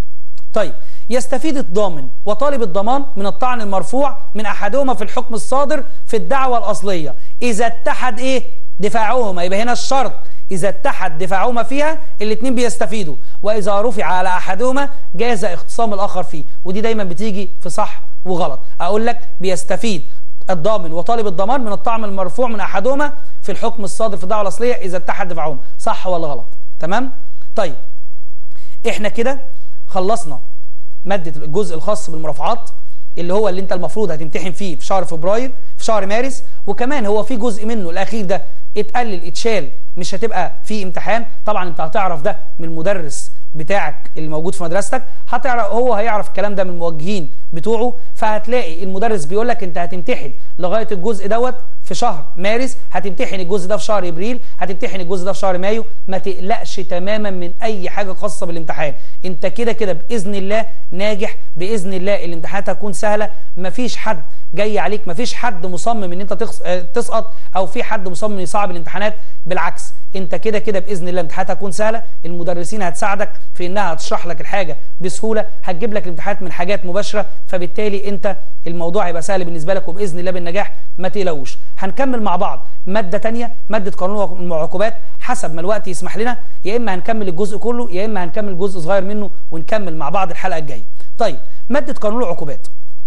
طيب يستفيد الضامن وطالب الضمان من الطعن المرفوع من أحدهما في الحكم الصادر في الدعوة الأصلية إذا اتحد إيه دفاعهما يبقى هنا الشرط إذا اتحد دفاعهما فيها الاثنين بيستفيدوا وإذا رفع على أحدهما جاز اختصام الآخر فيه ودي دايما بتيجي في صح وغلط أقول لك بيستفيد الضامن وطالب الضمان من الطعم المرفوع من أحدهما في الحكم الصادر في الدعوة الأصلية إذا اتحد دفاعهما صح ولا غلط تمام طيب احنا كده خلصنا مادة الجزء الخاص بالمرافعات اللي هو اللي انت المفروض هتمتحن فيه في شهر فبراير في شهر مارس وكمان هو في جزء منه الاخير ده اتقلل اتشال مش هتبقى في امتحان طبعا انت هتعرف ده من المدرس بتاعك اللي موجود في مدرستك هتعرف هو هيعرف الكلام ده من الموجهين بتوعه فهتلاقي المدرس بيقول لك انت هتمتحن لغايه الجزء دوت في شهر مارس هتمتحن الجزء ده في شهر ابريل هتمتحن الجزء ده في شهر مايو ما تقلقش تماما من اي حاجه خاصه بالامتحان انت كده كده باذن الله ناجح باذن الله الامتحانات هتكون سهله مفيش حد جاي عليك مفيش حد مصمم ان انت آه، تسقط او في حد مصمم يصعب الامتحانات بالعكس انت كده كده باذن الله الامتحانات هتكون سهله المدرسين هتساعدك في انها تشرح لك الحاجه بسهوله هتجيب لك الامتحانات من حاجات مباشره فبالتالي انت الموضوع هيبقى سهل بالنسبه لك وباذن الله بالنجاح ما تقلقوش هنكمل مع بعض ماده ثانيه ماده قانون المعاقبات حسب ما الوقت يسمح لنا يا اما هنكمل الجزء كله يا اما هنكمل جزء صغير منه ونكمل مع بعض الحلقه الجايه طيب ماده قانون العقوبات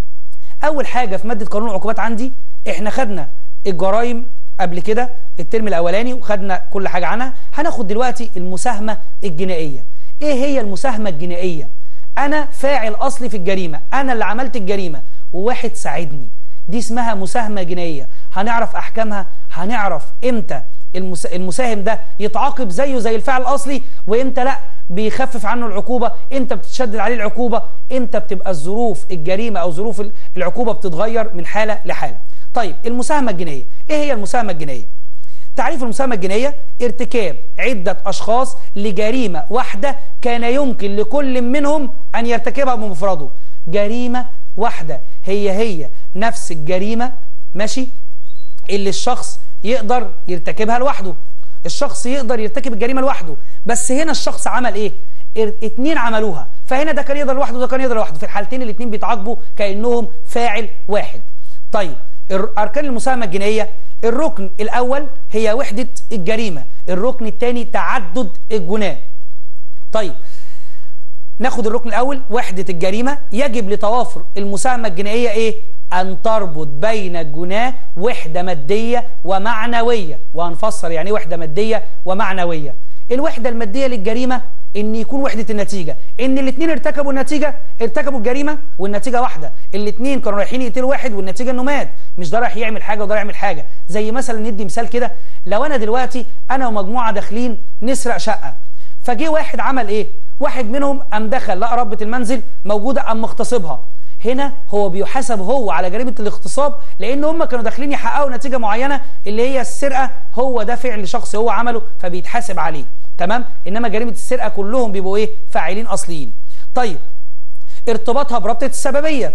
اول حاجه في ماده قانون العقوبات عندي احنا خدنا الجرائم قبل كده الترم الاولاني وخدنا كل حاجه عنها هناخد دلوقتي المساهمه الجنائيه ايه هي المساهمه الجنائيه انا فاعل اصلي في الجريمه انا اللي عملت الجريمه وواحد ساعدني دي اسمها مساهمه جنائيه هنعرف احكامها هنعرف امتى المساهم ده يتعاقب زيه زي الفعل الاصلي وامتى لا بيخفف عنه العقوبة انت بتشدد عليه العقوبة انت بتبقى الظروف الجريمة او ظروف العقوبة بتتغير من حالة لحالة طيب المساهمة الجنائية ايه هي المساهمة الجنائية تعريف المساهمة الجنائية ارتكاب عدة أشخاص لجريمة واحدة كان يمكن لكل منهم أن يرتكبها بمفرده جريمة واحدة هي هي نفس الجريمة ماشي اللي الشخص يقدر يرتكبها لوحده الشخص يقدر يرتكب الجريمة لوحده بس هنا الشخص عمل ايه اتنين عملوها فهنا ده كان يقدر لوحده وده كان يقدر لوحده في الحالتين الاثنين بيتعاقبوا كانهم فاعل واحد طيب اركان المساهمه الجنائيه الركن الاول هي وحده الجريمه الركن الثاني تعدد الجناه طيب ناخد الركن الاول وحده الجريمه يجب لتوافر المساهمه الجنائيه ايه ان تربط بين الجناه وحده ماديه ومعنويه وهنفسر يعني ايه وحده ماديه ومعنويه الوحده الماديه للجريمه ان يكون وحده النتيجه ان الاثنين ارتكبوا النتيجه ارتكبوا الجريمه والنتيجه واحده الاثنين كانوا رايحين يقتلوا واحد والنتيجه انه مات مش ده رايح يعمل حاجه وده يعمل حاجه زي مثلا ندي مثال كده لو انا دلوقتي انا ومجموعه داخلين نسرق شقه فجه واحد عمل ايه واحد منهم قام دخل لقى ربة المنزل موجوده قام مغتصبها هنا هو بيحاسب هو على جريمه الاغتصاب لان هم كانوا داخلين يحققوا نتيجه معينه اللي هي السرقه هو ده فعل شخصي هو عمله فبيتحاسب عليه تمام انما جريمه السرقه كلهم بيبقوا ايه فاعلين اصليين طيب ارتباطها بربطه السببيه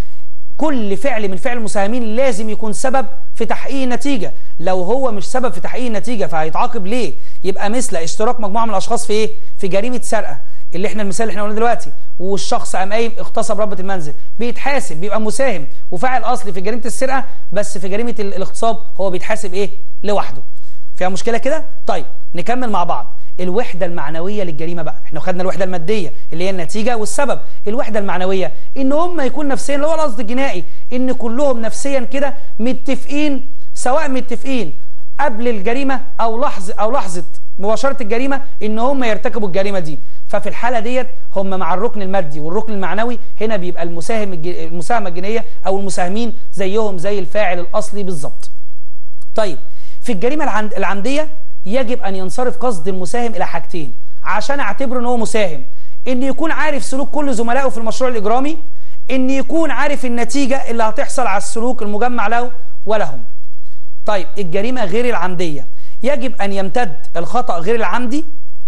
كل فعل من فعل المساهمين لازم يكون سبب في تحقيق النتيجه لو هو مش سبب في تحقيق النتيجه فهيتعاقب ليه يبقى مثل اشتراك مجموعه من الاشخاص في ايه في جريمه سرقه اللي احنا المثال اللي احنا قلناه دلوقتي والشخص قام قايم اغتصب ربة المنزل بيتحاسب بيبقى مساهم وفاعل اصلي في جريمه السرقه بس في جريمه الاغتصاب هو بيتحاسب ايه لوحده فيها مشكله كده طيب نكمل مع بعض الوحدة المعنوية للجريمة بقى احنا خدنا الوحدة المادية اللي هي النتيجة والسبب الوحدة المعنوية ان هم يكون نفسيا اللي هو القصد الجنائي ان كلهم نفسيا كده متفقين سواء متفقين قبل الجريمة او لحظة او لحظة مباشرة الجريمة ان هم يرتكبوا الجريمة دي ففي الحالة ديت هم مع الركن المادي والركن المعنوي هنا بيبقى المساهم المساهمة الجنائية او المساهمين زيهم زي الفاعل الاصلي بالظبط طيب في الجريمة العمدية يجب أن ينصرف قصد المساهم إلى حاجتين عشان أعتبره أنه مساهم أن يكون عارف سلوك كل زملائه في المشروع الإجرامي أن يكون عارف النتيجة اللي هتحصل على السلوك المجمع له ولهم طيب الجريمة غير العمدية يجب أن يمتد الخطأ غير العمدي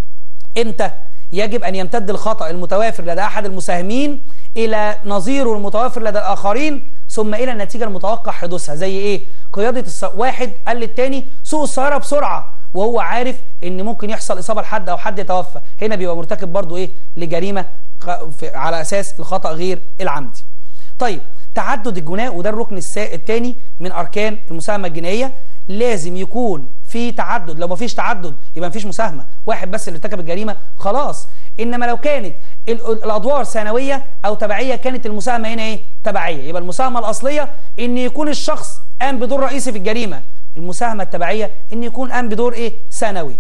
إمتى؟ يجب أن يمتد الخطأ المتوافر لدى أحد المساهمين إلى نظيره المتوافر لدى الآخرين ثم إلى النتيجة المتوقع حدوثها زي إيه؟ قيادة الس... واحد قال للتاني سوق السيارة بسرعة وهو عارف ان ممكن يحصل اصابه لحد او حد يتوفى هنا بيبقى مرتكب برضو ايه لجريمه على اساس الخطا غير العمدي طيب تعدد الجناء وده الركن الثاني من اركان المساهمه الجنائيه لازم يكون في تعدد لو ما فيش تعدد يبقى ما فيش مساهمه واحد بس اللي ارتكب الجريمه خلاص انما لو كانت الادوار ثانويه او تبعيه كانت المساهمه هنا ايه تبعيه يبقى المساهمه الاصليه ان يكون الشخص قام بدور رئيسي في الجريمه المساهمة التبعية ان يكون قام بدور ايه ثانوي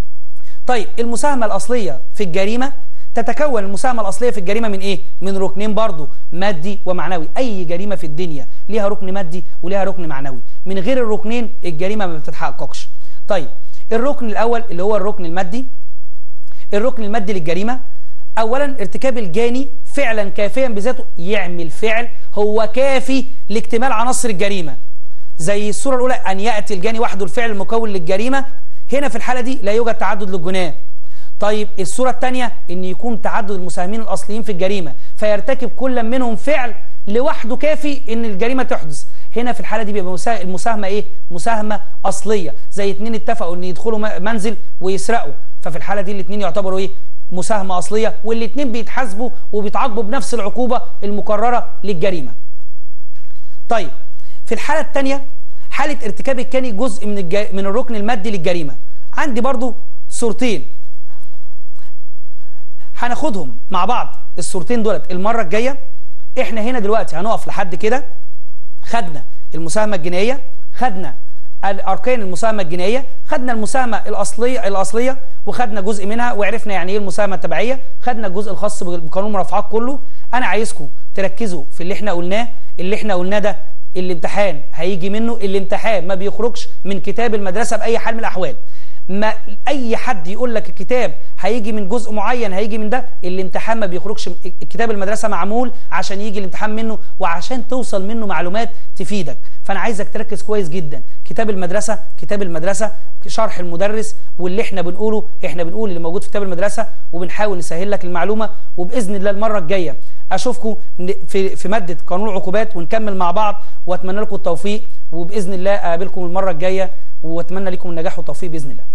طيب المساهمة الاصلية في الجريمة تتكون المساهمة الاصلية في الجريمة من ايه من ركنين برضو مادي ومعنوي اي جريمة في الدنيا ليها ركن مادي وليها ركن معنوي من غير الركنين الجريمة ما بتتحققش طيب الركن الاول اللي هو الركن المادي الركن المادي للجريمة اولا ارتكاب الجاني فعلا كافيا بذاته يعمل فعل هو كافي لاكتمال عناصر الجريمه زي الصورة الأولى أن يأتي الجاني وحده الفعل المكون للجريمة هنا في الحالة دي لا يوجد تعدد للجناه طيب الصورة الثانية أن يكون تعدد المساهمين الأصليين في الجريمة فيرتكب كل منهم فعل لوحده كافي أن الجريمة تحدث هنا في الحالة دي بيبقى المساهمة إيه؟ مساهمة أصلية زي اتنين اتفقوا أن يدخلوا منزل ويسرقوا ففي الحالة دي الاتنين يعتبروا إيه؟ مساهمة أصلية والاتنين بيتحاسبوا وبيتعاقبوا بنفس العقوبة المكررة للجريمة طيب في الحالة الثانية حالة ارتكاب الكاني جزء من الج... من الركن المادي للجريمة عندي برضو صورتين هناخدهم مع بعض الصورتين دولت المرة الجاية احنا هنا دلوقتي هنقف لحد كده خدنا المساهمة الجنائية خدنا الاركان المساهمة الجنائية خدنا المساهمة الاصلية الاصلية وخدنا جزء منها وعرفنا يعني ايه المساهمة التبعية خدنا الجزء الخاص بقانون المرافعات كله انا عايزكم تركزوا في اللي احنا قلناه اللي احنا قلناه ده الامتحان هيجي منه الامتحان ما بيخرجش من كتاب المدرسة بأي حال من الأحوال ما أي حد يقول لك الكتاب هيجي من جزء معين هيجي من ده الامتحان ما بيخرجش كتاب المدرسة معمول عشان يجي الامتحان منه وعشان توصل منه معلومات تفيدك فأنا عايزك تركز كويس جدا كتاب المدرسة كتاب المدرسة شرح المدرس واللي احنا بنقوله احنا بنقول اللي موجود في كتاب المدرسة وبنحاول نسهل لك المعلومة وبإذن الله المرة الجاية اشوفكم في في ماده قانون العقوبات ونكمل مع بعض واتمنى لكم التوفيق وباذن الله اقابلكم المره الجايه واتمنى لكم النجاح والتوفيق باذن الله